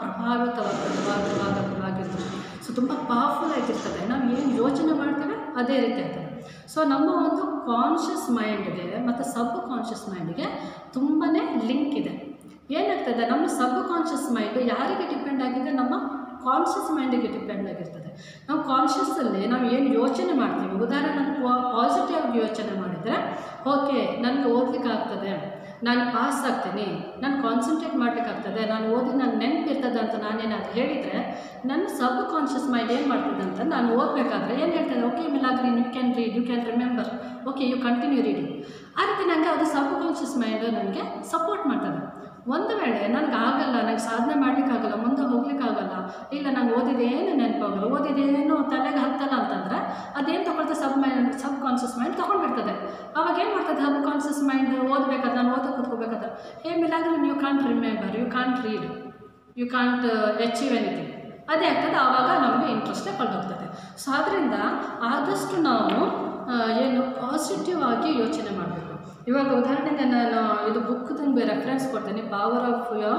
ಪ್ರಭಾವಿತವಾಗಿರ್ತದೆ ಸೊ ತುಂಬ ಪವರ್ಫುಲ್ ಆಗಿರ್ತದೆ ನಾವು ಏನು ಯೋಚನೆ ಮಾಡ್ತೇವೆ ಅದೇ ರೀತಿ ಆಗ್ತದೆ ಸೊ ನಮ್ಮ ಒಂದು ಕಾನ್ಷಿಯಸ್ ಮೈಂಡ್ಗೆ ಮತ್ತು ಸಬ್ ಕಾನ್ಷಿಯಸ್ ಮೈಂಡ್ಗೆ ತುಂಬಾ ಲಿಂಕ್ ಇದೆ ಏನಾಗ್ತದೆ ನಮ್ಮ ಸಬ್ ಕಾನ್ಷಿಯಸ್ ಮೈಂಡು ಯಾರಿಗೆ ಡಿಪೆಂಡ್ ಆಗಿದೆ ನಮ್ಮ ಕಾನ್ಷಿಯಸ್ ಮೈಂಡಿಗೆ ಡಿಪೆಂಡ್ ಆಗಿರ್ತದೆ ನಾವು ಕಾನ್ಷಿಯಸ್ಸಲ್ಲಿ ನಾವು ಏನು ಯೋಚನೆ ಮಾಡ್ತೀವಿ ಉದಾಹರಣೆ ನಾನು ಪಾಸಿಟಿವ್ ಆಗಿ ಯೋಚನೆ ಮಾಡಿದರೆ ಓಕೆ ನನಗೆ ಓದಲಿಕ್ಕೆ ಆಗ್ತದೆ ನಾನು ಪಾಸ್ ಆಗ್ತೀನಿ ನಾನು ಕಾನ್ಸಂಟ್ರೇಟ್ ಮಾಡಲಿಕ್ಕಾಗ್ತದೆ ನಾನು ಓದಿ ನಾನು ನೆನಪಿರ್ತದೆ ಅಂತ ನಾನೇನಾದ್ರು ಹೇಳಿದರೆ ನನ್ನ ಸಬ್ ಕಾನ್ಷಿಯಸ್ ಮೈಂಡ್ ಏನು ಮಾಡ್ತದೆ ಅಂತ ನಾನು ಓದಬೇಕಾದ್ರೆ ಏನು ಹೇಳ್ತದೆ okay Milagrin you can read you can remember okay you continue reading ಆ ರೀತಿ ನನಗೆ ಅದು ಸಬ್ ಕಾನ್ಷಿಯಸ್ ಮೈಂಡು ನನಗೆ ಸಪೋರ್ಟ್ ಮಾಡ್ತದೆ ಒಂದು ವೇಳೆ ನನಗೆ ಆಗಲ್ಲ ನನಗೆ ಸಾಧನೆ ಮಾಡಲಿಕ್ಕಾಗಲ್ಲ ಮುಂದೆ ಹೋಗ್ಲಿಕ್ಕಾಗಲ್ಲ ಇಲ್ಲ ನಂಗೆ ಓದಿದೇನು ನೆನಪಾಗಲ್ಲ ಓದಿದೇನು ತಲೆಗೆ ಹತ್ತಲ್ಲ ಅಂತಂದರೆ ಅದೇನು ತೊಗೊಳ್ತದೆ sub mind subconscious mind ತೊಗೊಂಡ್ಬಿಡ್ತದೆ ಅವಾಗ ಏನು ಮಾಡ್ತದೆ ಸಬ್ ಕಾನ್ಷಿಯಸ್ ಮೈಂಡ್ ಓದಬೇಕಾದ್ರೆ ನಾನು ಓದೋ ಕೂತ್ಕೋಬೇಕಾದ್ರೆ hey Milagre you can't remember you can't read you can't achieve anything ಅದೇ ಆಗ್ತದೆ ಆವಾಗ ನಮಗೆ ಇಂಟ್ರೆಸ್ಟೇ ಕಳೆದೋಗ್ತದೆ ಸೊ ಆದ್ದರಿಂದ ಆದಷ್ಟು ನಾವು ಆ, ಏನು ಪಾಸಿಟಿವ್ ಆಗಿ ಯೋಚನೆ ಮಾಡಬೇಕು ಇವಾಗ ಉದಾಹರಣೆಗೆ ನಾನು ಇದು ಬುಕ್ ನಿಮಗೆ ರೆಫರೆನ್ಸ್ ಕೊಡ್ತೀನಿ power of your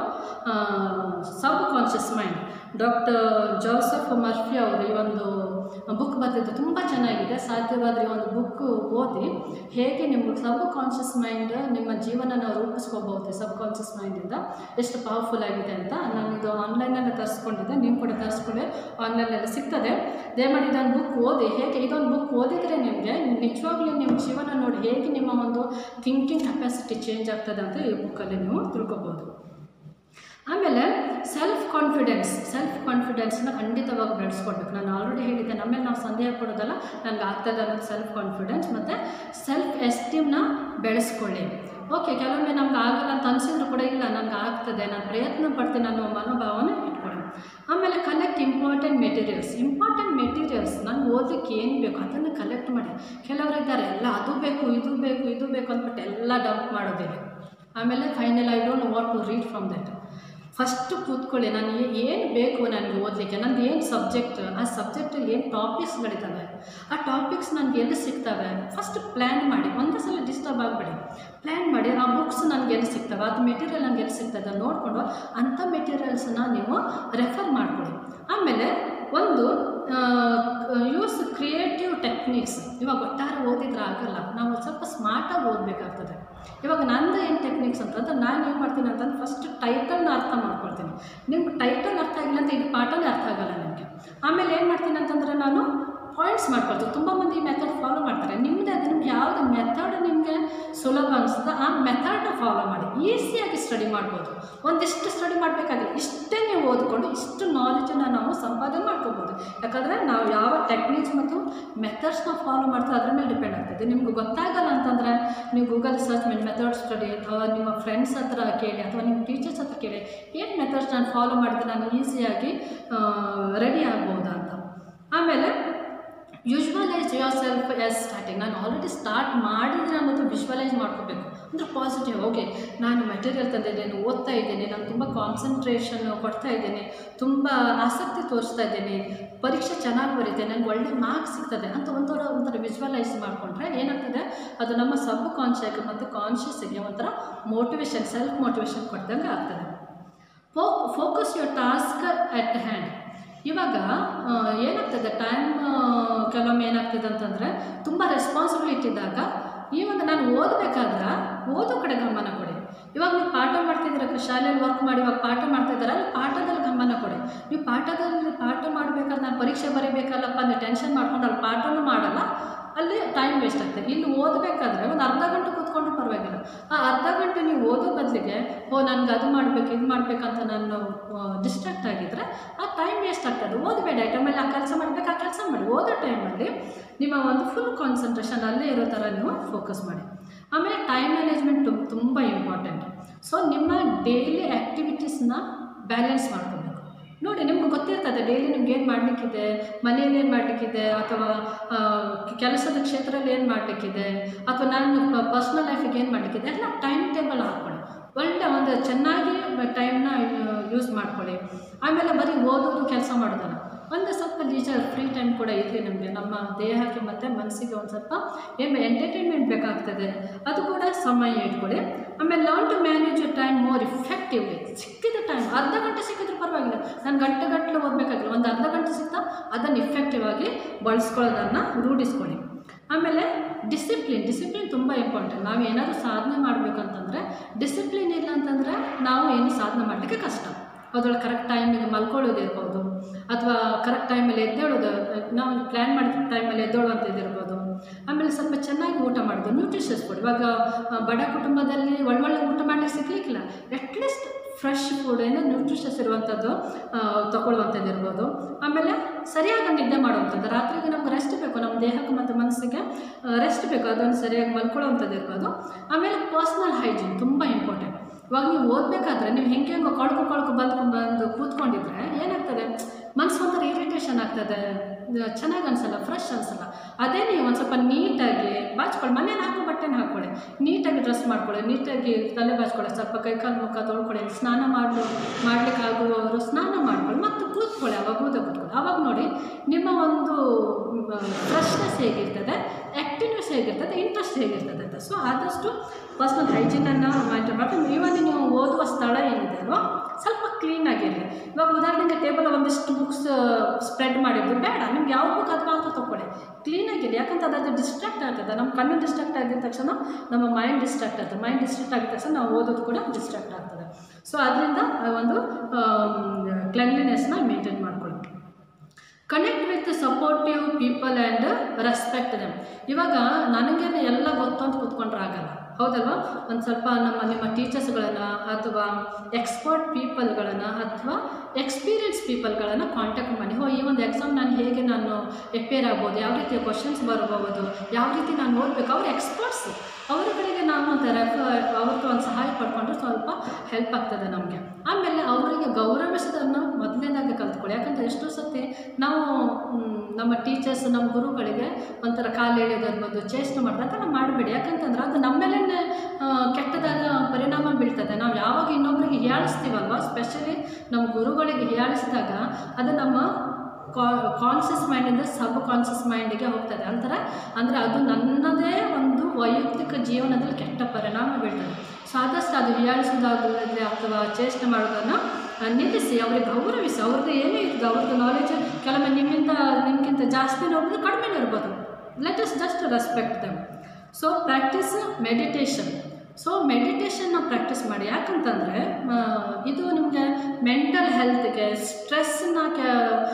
subconscious mind doctor Joseph Murphy ಅವರು ಈ ಒಂದು ಬುಕ್ ಬರೆದಿದ್ದು ತುಂಬ ಚೆನ್ನಾಗಿದೆ ಸಾಧ್ಯವಾದರೆ ಈ ಒಂದು ಬುಕ್ ಓದಿ ಹೇಗೆ ನಿಮ್ಮ ಸಬ್ ಕಾನ್ಷಿಯಸ್ ಮೈಂಡ್ ನಿಮ್ಮ ಜೀವನನ ರೂಪಿಸ್ಕೋಬಹುದು ಸಬ್ ಕಾನ್ಷಿಯಸ್ ಮೈಂಡಿಂದ ಎಷ್ಟು ಪವರ್ಫುಲ್ ಆಗಿದೆ ಅಂತ ನಾನು ಇದು ಆನ್ಲೈನಲ್ಲೇ ತರಿಸ್ಕೊಂಡಿದ್ದೆ ನೀವು ಕೂಡ ತರಿಸ್ಕೊಳ್ಳಿ ಆನ್ಲೈನಲ್ಲಿ ಸಿಗ್ತದೆ ದಯಮಾಡಿ ಇದೊಂದು ಬುಕ್ ಓದಿ ಹೇಗೆ ಇದೊಂದು ಬುಕ್ ಓದಿದರೆ ನಿಮಗೆ ನಿಜವಾಗ್ಲೂ ನಿಮ್ಮ ಜೀವನ ನೋಡಿ ಹೇಗೆ ನಿಮ್ಮ ಒಂದು ಥಿಂಕಿಂಗ್ ಕೆಪಾಸಿಟಿ ಚೇಂಜ್ ಆಗ್ತದೆ ಅಂತ ಈ ಬುಕ್ಕಲ್ಲಿ ನೀವು ತಿಳ್ಕೊಬೋದು ಆಮೇಲೆ ಸೆಲ್ಫ್ ಕಾನ್ಫಿಡೆನ್ಸ್ ಸೆಲ್ಫ್ ಕಾನ್ಫಿಡೆನ್ಸ್ನ ಖಂಡಿತವಾಗಿ ಬೆಳೆಸ್ಕೊಡ್ಬೇಕು ನಾನು ಆಲ್ರೆಡಿ ಹೇಳಿದ್ದೆ ನಮ್ಮೇಲೆ ನಾವು ಸಂದೇಹ ಪಡೋದಲ್ಲ ನನಗೆ ಆಗ್ತದೆ ಅನ್ನೋದು ಸೆಲ್ಫ್ ಕಾನ್ಫಿಡೆನ್ಸ್ ಮತ್ತು ಸೆಲ್ಫ್ ಎಸ್ಟೀಮ್ನ ಬೆಳೆಸ್ಕೊಳ್ಳಿ ಓಕೆ ಕೆಲವೊಮ್ಮೆ ನಮ್ಗೆ ಆಗಲ್ಲ ಅಂತ ಅನಿಸಿದ್ರು ಕೂಡ ಇಲ್ಲ ನನಗೆ ಆಗ್ತದೆ ನಾನು ಪ್ರಯತ್ನ ಪಡ್ತೀನಿ ಅನ್ನೋ ಮನೋಭಾವನೆ ಇಟ್ಕೊಳ್ಳಿ ಆಮೇಲೆ collect important materials important materials ನನಗೆ ಓದಲಿಕ್ಕೆ ಏನು ಬೇಕು ಅದನ್ನು ಕಲೆಕ್ಟ್ ಮಾಡಿ ಕೆಲವರು ಇದ್ದಾರೆ ಎಲ್ಲ ಅದು ಬೇಕು ಇದು ಬೇಕು ಇದು ಬೇಕು ಅಂದ್ಬಿಟ್ಟು ಎಲ್ಲ ಡಂಪ್ ಮಾಡೋದಿಲ್ಲ ಆಮೇಲೆ final I don't want to read from that first ಕೂತ್ಕೊಳ್ಳಿ ನಾನು ಏನು ಬೇಕು ನನಗೆ ಓದಲಿಕ್ಕೆ ನಂದು ಏನು ಸಬ್ಜೆಕ್ಟ್ ಆ ಸಬ್ಜೆಕ್ಟಲ್ಲಿ ಏನು ಟಾಪಿಕ್ಸ್ಗಳಿದ್ದಾವೆ ಆ ಟಾಪಿಕ್ಸ್ ನನಗೆ ಎಲ್ಲಿ ಸಿಗ್ತವೆ ಫಸ್ಟ್ ಪ್ಲ್ಯಾನ್ ಮಾಡಿ ಒಂದೇ ಸಲ ಡಿಸ್ಟರ್ಬ್ ಆಗಬೇಡಿ ಪ್ಲ್ಯಾನ್ ಮಾಡಿ ಆ ಬುಕ್ಸ್ ನನಗೆ ಎಲ್ಲಿ ಸಿಗ್ತವೆ ಅದು ಮೆಟೀರಿಯಲ್ ನನಗೆ ಎಲ್ಲಿ ಸಿಗ್ತದೆ ಅದನ್ನ ನೋಡಿಕೊಂಡು ಅಂಥ ಮೆಟೀರಿಯಲ್ಸನ್ನ ನೀವು ರೆಫರ್ ಮಾಡಿಕೊಡಿ ಆಮೇಲೆ ಒಂದು ಯೂಸ್ ಕ್ರಿಯೇಟಿವ್ ಟೆಕ್ನಿಕ್ಸ್ ಇವಾಗ ಒಟ್ಟಾರೆ ಓದಿದ್ರೆ ಆಗಲ್ಲ ನಾವು ಸ್ವಲ್ಪ ಸ್ಮಾರ್ಟಾಗಿ ಓದಬೇಕಾಗ್ತದೆ ಇವಾಗ ನಂದು ಏನು ಟೆಕ್ನಿಕ್ಸ್ ಅಂತಂದ್ರೆ ನಾನು ಏನು ಮಾಡ್ತೀನಿ ಅಂತಂದ್ರೆ ಫಸ್ಟ್ ಟೈಟಲ್ನ ಅರ್ಥ ಮಾಡ್ಕೊಳ್ತೀನಿ ನಿಮ್ಗೆ ಟೈಟಲ್ ಅರ್ಥ ಆಗಿಲ್ಲ ಅಂತ ಇದು ಪಾಠನೇ ಅರ್ಥ ಆಗಲ್ಲ ನನಗೆ ಆಮೇಲೆ ಏನು ಮಾಡ್ತೀನಿ ಅಂತಂದರೆ ನಾನು ಪಾಯಿಂಟ್ಸ್ ಮಾಡ್ಕೊಳ್ತೀನಿ ತುಂಬ ಮಂದಿ ಈ ಮೆಥಡ್ ಫಾಲೋ ಮಾಡ್ತಾರೆ ನಿಮ್ಮದೇ ಅದು ನಿಮ್ಗೆ ಯಾವುದು ಮೆಥಡ್ ನಿಮಗೆ ಸುಲಭ ಅನಿಸ್ತದೆ ಆ ಮೆಥಡ್ನ ಫಾಲೋ ಮಾಡಿ ಈಸಿಯಾಗಿ ಸ್ಟಡಿ ಮಾಡ್ಬೋದು ಒಂದಿಷ್ಟು ಸ್ಟಡಿ ಮಾಡಬೇಕಾಗಿಲ್ಲ ಇಷ್ಟೇ ನೀವು ಓದ್ಕೊಂಡು ಇಷ್ಟು ನಾಲೆಜನ್ನು ನಾವು ಸಂಪಾದನೆ ಮಾಡ್ಕೋಬೋದು ಯಾಕಂದರೆ ನಾವು ಯಾವ ಟೆಕ್ನಿಕ್ಸ್ ಮತ್ತು ಮೆಥಡ್ಸ್ನ ಫಾಲೋ ಮಾಡ್ತೀವಿ ಅದ್ರ ಮೇಲೆ ಡಿಪೆಂಡ್ ಆಗ್ತದೆ ನಿಮ್ಗೆ ಗೊತ್ತಾಗಲ್ಲ ಅಂತಂದರೆ ನೀವು ಗೂಗಲ್ ಸರ್ಚ್ ಮಾಡಿ ಮೆಥಡ್ ಸ್ಟಡಿ ಅಥವಾ ನಿಮ್ಮ ಫ್ರೆಂಡ್ಸ್ ಹತ್ರ ಕೇಳಿ ಅಥವಾ ನಿಮ್ಮ ಟೀಚರ್ಸ್ ಹತ್ರ ಕೇಳಿ ಏನು ಮೆಥಡ್ಸ್ ನಾನು ಫಾಲೋ ಮಾಡಿದ್ರೆ ನಾನು ಈಸಿಯಾಗಿ ರೆಡಿ ಆಗ್ಬೋದಾ ಅಂತ ಆಮೇಲೆ visualise yourself as starting ನಾನು ಆಲ್ರೆಡಿ ಸ್ಟಾರ್ಟ್ ಮಾಡಿದರೆ ಅನ್ನೋದು ವಿಶ್ವಲೈಸ್ ಮಾಡ್ಕೋಬೇಕು ಅಂದರೆ ಪಾಸಿಟಿವ್ ಓಕೆ ನಾನು ಮೆಟೀರಿಯಲ್ ತಂದಿದ್ದೇನೆ ಓದ್ತಾ ಇದ್ದೇನೆ ನಾನು ತುಂಬ ಕಾನ್ಸಂಟ್ರೇಷನ್ ಕೊಡ್ತಾ ಇದ್ದೇನೆ ತುಂಬ ಆಸಕ್ತಿ ತೋರಿಸ್ತಾ ಇದ್ದೇನೆ ಪರೀಕ್ಷೆ ಚೆನ್ನಾಗಿ ಬರೀತೆ ನನಗೆ ಒಳ್ಳೆ ಮಾರ್ಕ್ಸ್ ಸಿಗ್ತದೆ ಅಂತ ಒಂಥರ ಒಂಥರ ವಿಶ್ವಲೈಸ್ ಮಾಡಿಕೊಂಡ್ರೆ ಏನಾಗ್ತದೆ ಅದು ನಮ್ಮ ಸಬ್ ಕಾನ್ಷಿಯಸ್ ಮತ್ತು ಕಾನ್ಷಿಯಸ್ಗೆ ಒಂಥರ ಮೋಟಿವೇಶನ್ ಸೆಲ್ಫ್ ಮೋಟಿವೇಶನ್ ಕೊಡ್ದಂಗೆ ಆಗ್ತದೆ ಫೋ focus your task at hand ಇವಾಗ ಆ, ಏನಾಗ್ತದೆ ಟೈಮ್ ಕೆಲವೊಮ್ಮೆ ಏನಾಗ್ತದೆ ಅಂತಂದರೆ ತುಂಬ ರೆಸ್ಪಾನ್ಸಿಬಿಲಿಟಿ ಇದ್ದಾಗ ಈ ಒಂದು ನಾನು ಓದಬೇಕಾದ್ರೆ ಓದೋ ಕಡೆ ಗಮನ ಕೊಡಿ ಇವಾಗ ನೀವು ಪಾಠ ಮಾಡ್ತಿದ್ದೀರ ಶಾಲೆಯಲ್ಲಿ ವರ್ಕ್ ಮಾಡಿ ಇವಾಗ ಪಾಠ ಮಾಡ್ತಾ ಇದ್ದಾರೆ ಅಲ್ಲಿ ಪಾಠದಲ್ಲಿ ಗಮನ ಕೊಡಿ ನೀವು ಪಾಠದಲ್ಲಿ ಪಾಠ ಮಾಡಬೇಕಾದ್ರೆ ನಾನು ಪರೀಕ್ಷೆ ಬರೀಬೇಕಲ್ಲಪ್ಪ ನೀವು ಟೆನ್ಷನ್ ಮಾಡ್ಕೊಂಡು ಅಲ್ಲಿ ಪಾಠನೂ ಮಾಡಲ್ಲ ಅಲ್ಲಿ ಟೈಮ್ ವೇಸ್ಟ್ ಆಗ್ತದೆ ಇಲ್ಲಿ ಓದಬೇಕಾದ್ರೆ ಒಂದು ಅರ್ಧ ಗಂಟೆ ಕೂತ್ಕೊಂಡು ಪರವಾಗಿಲ್ಲ ಆ ಅರ್ಧ ಗಂಟೆ ನೀವು ಓದೋ ಬದಲಿಗೆ ಓ ನನಗೆ ಅದು ಮಾಡಬೇಕು ಇದು ಮಾಡಬೇಕಂತ ನಾನು ಡಿಸ್ಟ್ರಾಕ್ಟ್ ಆಗಿದ್ದರೆ ಆ ಟೈಮ್ ವೇಸ್ಟ್ ಆಗ್ತದೆ ಓದಬೇಡ ಆ ಟೈಮಲ್ಲಿ ಆ ಕೆಲಸ ಮಾಡಬೇಕು ಆ ಕೆಲಸ ಮಾಡಿ ಓದೋ ಟೈಮಲ್ಲಿ ನಿಮ್ಮ ಒಂದು ಫುಲ್ ಕಾನ್ಸಂಟ್ರೇಷನ್ ಅಲ್ಲೇ ಇರೋ ಥರ ನೀವು ಫೋಕಸ್ ಮಾಡಿ ಆಮೇಲೆ ಟೈಮ್ ಮ್ಯಾನೇಜ್ಮೆಂಟ್ ತುಂಬ ಇಂಪಾರ್ಟೆಂಟ್ ಸೊ ನಿಮ್ಮ ಡೈಲಿ ಆ್ಯಕ್ಟಿವಿಟೀಸ್ನ ಬ್ಯಾಲೆನ್ಸ್ ಮಾಡ್ಕೋಬೇಕು ನೋಡಿ ನಿಮ್ಗೆ ಗೊತ್ತಿರ್ತದೆ ಡೈಲಿ ನಿಮ್ಗೆ ಏನು ಮಾಡಲಿಕ್ಕಿದೆ ಮನೆಯಲ್ಲಿ ಏನು ಮಾಡಲಿಕ್ಕಿದೆ ಅಥವಾ ಆ, ಕೆಲಸದ ಕ್ಷೇತ್ರದಲ್ಲಿ ಏನು ಮಾಡಲಿಕ್ಕಿದೆ ಅಥವಾ ನಾನು ಪರ್ಸ್ನಲ್ ಲೈಫಿಗೆ ಏನು ಮಾಡಲಿಕ್ಕಿದೆ ಎಲ್ಲ ಟೈಮ್ ಟೇಬಲ್ ಹಾಕ್ಕೊಳ್ಳಿ ಒಳ್ಳೆ ಒಂದು ಚೆನ್ನಾಗಿ ಟೈಮ್ನ ಯೂಸ್ ಮಾಡ್ಕೊಳ್ಳಿ ಆಮೇಲೆ ಬರೀ ಓದೋದು ಕೆಲಸ ಮಾಡೋದಲ್ಲ ಒಂದು ಸ್ವಲ್ಪ ಲೀಜರ್ ಫ್ರೀ ಟೈಮ್ ಕೂಡ ಇರಲಿ ನಮಗೆ ನಮ್ಮ ದೇಹಕ್ಕೆ ಮತ್ತು ಮನಸ್ಸಿಗೆ ಒಂದು ಸ್ವಲ್ಪ ಏನು ಎಂಟರ್ಟೈನ್ಮೆಂಟ್ ಬೇಕಾಗ್ತದೆ ಅದು ಕೂಡ ಸಮಯ ಇಟ್ಕೊಳ್ಳಿ ಆಮೇಲೆ learn to manage your time more effectively ಸಿಕ್ಕಿದ ಟೈಮ್ ಅರ್ಧ ಗಂಟೆ ಸಿಕ್ಕಿದ್ರೆ ಪರವಾಗಿಲ್ಲ ನಾನು ಗಂಟೆ ಗಟ್ಟಲೆ ಓದಬೇಕಾಗಿಲ್ಲ ಒಂದು ಅರ್ಧ ಗಂಟೆ ಸಿಗ್ತಾ ಅದನ್ನು ಇಫೆಕ್ಟಿವ್ ಆಗಿ ಬಳಸ್ಕೊಳ್ಳೋದನ್ನು ರೂಢಿಸ್ಕೊಳ್ಳಿ ಆಮೇಲೆ ಡಿಸಿಪ್ಲಿನ್ ಡಿಸಿಪ್ಲಿನ್ ತುಂಬ ಇಂಪಾರ್ಟೆಂಟ್ ನಾವು ಏನಾದರೂ ಸಾಧನೆ ಮಾಡಬೇಕಂತಂದರೆ ಡಿಸಿಪ್ಲಿನ್ ಇಲ್ಲ ಅಂತಂದರೆ ನಾವು ಏನು ಸಾಧನೆ ಮಾಡಲಿಕ್ಕೆ ಕಷ್ಟ ಅದ್ರೊಳಗೆ ಕರೆಕ್ಟ್ ಟೈಮಿಗೆ ಮಲ್ಕೊಳ್ಳೋದು ಇರ್ಬೋದು ಅಥವಾ ಕರೆಕ್ಟ್ ಟೈಮಲ್ಲಿ ಎದ್ದೇಳೋದು ನಾವು ಪ್ಲ್ಯಾನ್ ಮಾಡಿದ ಟೈಮಲ್ಲಿ ಎದ್ದೇಳುವಂಥದ್ದು ಇರ್ಬೋದು ಆಮೇಲೆ ಸ್ವಲ್ಪ ಚೆನ್ನಾಗಿ ಊಟ ಮಾಡೋದು ನ್ಯೂಟ್ರಿಷಸ್ ಫುಡ್ ಇವಾಗ ಆ, ಬಡ ಕುಟುಂಬದಲ್ಲಿ ಒಳ್ಳೊಳ್ಳೆ ಊಟ ಮಾಡಲಿಕ್ಕೆ ಸಿಗ್ಲಿಕ್ಕಿಲ್ಲ ಅಟ್ಲೀಸ್ಟ್ ಫ್ರೆಶ್ ಫುಡ್ ಏನು ನ್ಯೂಟ್ರಿಷಸ್ ಇರುವಂಥದ್ದು ಆ, ತಗೊಳ್ಳುವಂಥದ್ದು ಇರ್ಬೋದು ಆಮೇಲೆ ಸರಿಯಾಗಿ ನಿದ್ದೆ ಮಾಡುವಂಥದ್ದು ರಾತ್ರಿಗೆ ನಮ್ಗೆ ರೆಸ್ಟ್ ಬೇಕು ನಮ್ಮ ದೇಹಕ್ಕೆ ಮತ್ತು ಮನಸ್ಸಿಗೆ ರೆಸ್ಟ್ ಬೇಕು ಅದನ್ನು ಸರಿಯಾಗಿ ಮಲ್ಕೊಳ್ಳೋವಂಥದ್ದು ಇರ್ಬೋದು ಆಮೇಲೆ ಪರ್ಸ್ನಲ್ ಹೈಜೀನ್ ತುಂಬ ಇಂಪಾರ್ಟೆಂಟ್ ಇವಾಗ ನೀವು ಓದಬೇಕಾದ್ರೆ ನೀವು ಹೆಂಗೆ ಹೆಂಗೋ ಕೊಳ್ಕು ಕೊಳ್ಕು ಬಂದು ಬಂದು ಕೂತ್ಕೊಂಡಿದ್ರೆ ಏನಾಗ್ತದೆ ಮನಸ್ಸು ಒಂಥರ ಇರಿಟೇಷನ್ ಆಗ್ತದೆ ಚೆನ್ನಾಗಿ ಅನ್ಸಲ್ಲ ಫ್ರೆಶ್ ಅನ್ಸಲ್ಲ ಅದೇ ನೀವು ಒಂದು ಸ್ವಲ್ಪ ನೀಟಾಗಿ ಬಾಚ್ಕೊಳ್ಳಿ ಮನೇಲಿ ಹಾಕೋ ಬಟ್ಟೆನ ಹಾಕ್ಕೊಳ್ಳಿ ನೀಟಾಗಿ ಡ್ರೆಸ್ ಮಾಡ್ಕೊಳ್ಳಿ ನೀಟಾಗಿ ತಲೆ ಬಾಚ್ಕೊಳ್ಳಿ ಸ್ವಲ್ಪ ಕೈಕಾಲು ಮುಖ ತೊಳ್ಕೊಳ್ಳಿ ಸ್ನಾನ ಮಾಡಲು ಮಾಡ್ಲಿಕ್ಕೆ ಆಗುವವರು ಸ್ನಾನ ಮಾಡ್ಕೊಳ್ಳಿ ಮತ್ತು ಕೂತ್ಕೊಳ್ಳಿ ಅವಾಗ ಊದ ಕೂತ್ಕೊಳ್ಳಿ ಅವಾಗ ನೋಡಿ ನಿಮ್ಮ ಒಂದು ಫ್ರೆಶ್ನೆಸ್ ಹೇಗಿರ್ತದೆ ಆ್ಯಕ್ಟಿವ್ನೆಸ್ ಹೇಗಿರ್ತದೆ ಇಂಟ್ರೆಸ್ಟ್ ಹೇಗಿರ್ತದೆ ಅಂತ ಸೊ ಆದಷ್ಟು ಪರ್ಸ್ನಲ್ ಹೈಜೀನನ್ನು ಮೇಂಟೈನ್ ಮಾಡ್ಕೊಂಡು ಇವನ್ ನೀವು ಓದುವ ಸ್ಥಳ ಏನಿದೆ ಅಲ್ವಾ ಸ್ವಲ್ಪ ಕ್ಲೀನಾಗಿರಲಿ ಇವಾಗ ಉದಾಹರಣೆಗೆ ಟೇಬಲ್ ಒಂದಿಷ್ಟು ಬುಕ್ಸ್ ಸ್ಪ್ರೆಡ್ ಮಾಡಿದ್ದು ಬೇಡ ನಿಮ್ಗೆ ಯಾವ ಬುಕ್ ಅದು ಮಾತ್ರ ತೊಗೊಳ್ಳಿ ಕ್ಲೀನಾಗಿರಲಿ ಯಾಕಂತ ಅದು ಡಿಸ್ಟ್ರಾಕ್ಟ್ ಆಗ್ತದೆ ನಮ್ಮ ಕಣ್ಣು ಡಿಸ್ಟ್ರಾಕ್ಟ್ ಆಗಿದ ತಕ್ಷಣ ನಮ್ಮ ಮೈಂಡ್ ಡಿಸ್ಟ್ರಾಕ್ಟ್ ಆಗ್ತದೆ ಮೈಂಡ್ ಡಿಸ್ಟ್ರಾಕ್ಟ್ ಆಗಿದ ತಕ್ಷಣ ನಾವು ಓದೋದು ಕೂಡ ಡಿಸ್ಟ್ರಾಕ್ಟ್ ಆಗ್ತದೆ ಸೊ ಅದರಿಂದ ಒಂದು ಕ್ಲೆನ್ಲಿನೆಸ್ನ ಮೇಂಟೈನ್ ಮಾಡ್ಕೊಳ್ಳಿ connect with supportive people and respect them ಇವಾಗ ನನಗೇನೆ ಎಲ್ಲ ಗೊತ್ತು ಅಂತ ಕೂತ್ಕೊಂಡ್ರೆ ಆಗಲ್ಲ ಹೌದಲ್ವಾ ಒಂದು ಸ್ವಲ್ಪ ನಮ್ಮ ನಿಮ್ಮ ಟೀಚರ್ಸ್ಗಳನ್ನು ಅಥವಾ ಎಕ್ಸ್ಪರ್ಟ್ ಪೀಪಲ್ಗಳನ್ನು ಅಥವಾ ಎಕ್ಸ್ಪೀರಿಯನ್ಸ್ ಪೀಪಲ್ಗಳನ್ನು ಕಾಂಟ್ಯಾಕ್ಟ್ ಮಾಡಿ ಹೋ ಈ ಒಂದು ಎಕ್ಸಾಮ್ ನಾನು ಹೇಗೆ ನಾನು ಎಪೇರ್ ಆಗ್ಬೋದು ಯಾವ ರೀತಿಯ ಕ್ವಶನ್ಸ್ ಬರಬಹುದು ಯಾವ ರೀತಿ ನಾನು ಓದಬೇಕು ಅವ್ರು ಎಕ್ಸ್ಪರ್ಟ್ಸ್ ಅವರ ಕಡೆಗೆ ನಾವು ಒಂದು ರೆಫ ಅವ್ರದ್ದು ಒಂದು ಸಹಾಯ ಪಡ್ಕೊಂಡ್ರೆ ಸ್ವಲ್ಪ ಹೆಲ್ಪ್ ಆಗ್ತದೆ ನಮಗೆ ಆಮೇಲೆ ಅವರಿಗೆ ಗೌರವಿಸೋದನ್ನು ಮೊದಲನೇದಾಗಿ ಕಲ್ತ್ಕೊಳ್ಳಿ ಯಾಕಂದರೆ ಎಷ್ಟೋ ಸತಿ ನಾವು ಮ್, ನಮ್ಮ ಟೀಚರ್ಸ್ ನಮ್ಮ ಗುರುಗಳಿಗೆ ಒಂಥರ ಕಾಲು ಎಳೆಯೋದಿರ್ಬೋದು ಚೇಷ್ಟೆ ಮಾಡೋದು ಅದನ್ನು ಮಾಡಬೇಡಿ ಯಾಕಂತಂದ್ರೆ ಅದು ನಮ್ಮ ಮೇಲೇ ಕೆಟ್ಟದಾದ ಪರಿಣಾಮ ಬೀಳ್ತದೆ ನಾವು ಯಾವಾಗ ಇನ್ನೊಬ್ಬರಿಗೆ ಹೀಯಾಳಿಸ್ತೀವಲ್ವ ಸ್ಪೆಷಲಿ ನಮ್ಮ ಗುರುಗಳಿಗೆ ಹೀಯಾಳಿಸಿದಾಗ ಅದು ನಮ್ಮ ಕಾನ್ಷಿಯಸ್ ಮೈಂಡಿಂದ ಸಬ್ ಕಾನ್ಷಿಯಸ್ ಮೈಂಡಿಗೆ ಹೋಗ್ತದೆ ಅಂತರ ಅಂದರೆ ಅದು ನನ್ನದೇ ಒಂದು ವೈಯಕ್ತಿಕ ಜೀವನದಲ್ಲಿ ಕೆಟ್ಟ ಪರಿಣಾಮ ಬೀಳ್ತದೆ ಸೊ ಆದಷ್ಟು ಅದು ಹೀಯಾಳಿಸೋದಾಗಲಿದ್ರೆ ಅಥವಾ ಚೇಷ್ಟೆ ಮಾಡೋದನ್ನು ಆ, ನಿಲ್ಲಿಸಿ ಅವ್ರಿಗೆ ಗೌರವಿಸಿ ಅವ್ರದ್ದು ಏನೇ ಇರ್ತದೆ ಅವ್ರದ್ದು ನಾಲೆಜ್ ಕೆಲವೊಮ್ಮೆ ನಿಮ್ಮಿಂದ ನಿಮ್ಗಿಂತ ಜಾಸ್ತಿ ನೋಡಿದ್ರೆ ಕಡಿಮೆನೇ ಇರ್ಬೋದು let us just respect them so practice meditation so ಮೆಡಿಟೇಷನ್ನ ಪ್ರಾಕ್ಟೀಸ್ ಮಾಡಿ ಯಾಕಂತಂದರೆ ಇದು ನಿಮಗೆ ಮೆಂಟಲ್ ಹೆಲ್ತ್ಗೆ ಸ್ಟ್ರೆಸ್ನ ಕೆ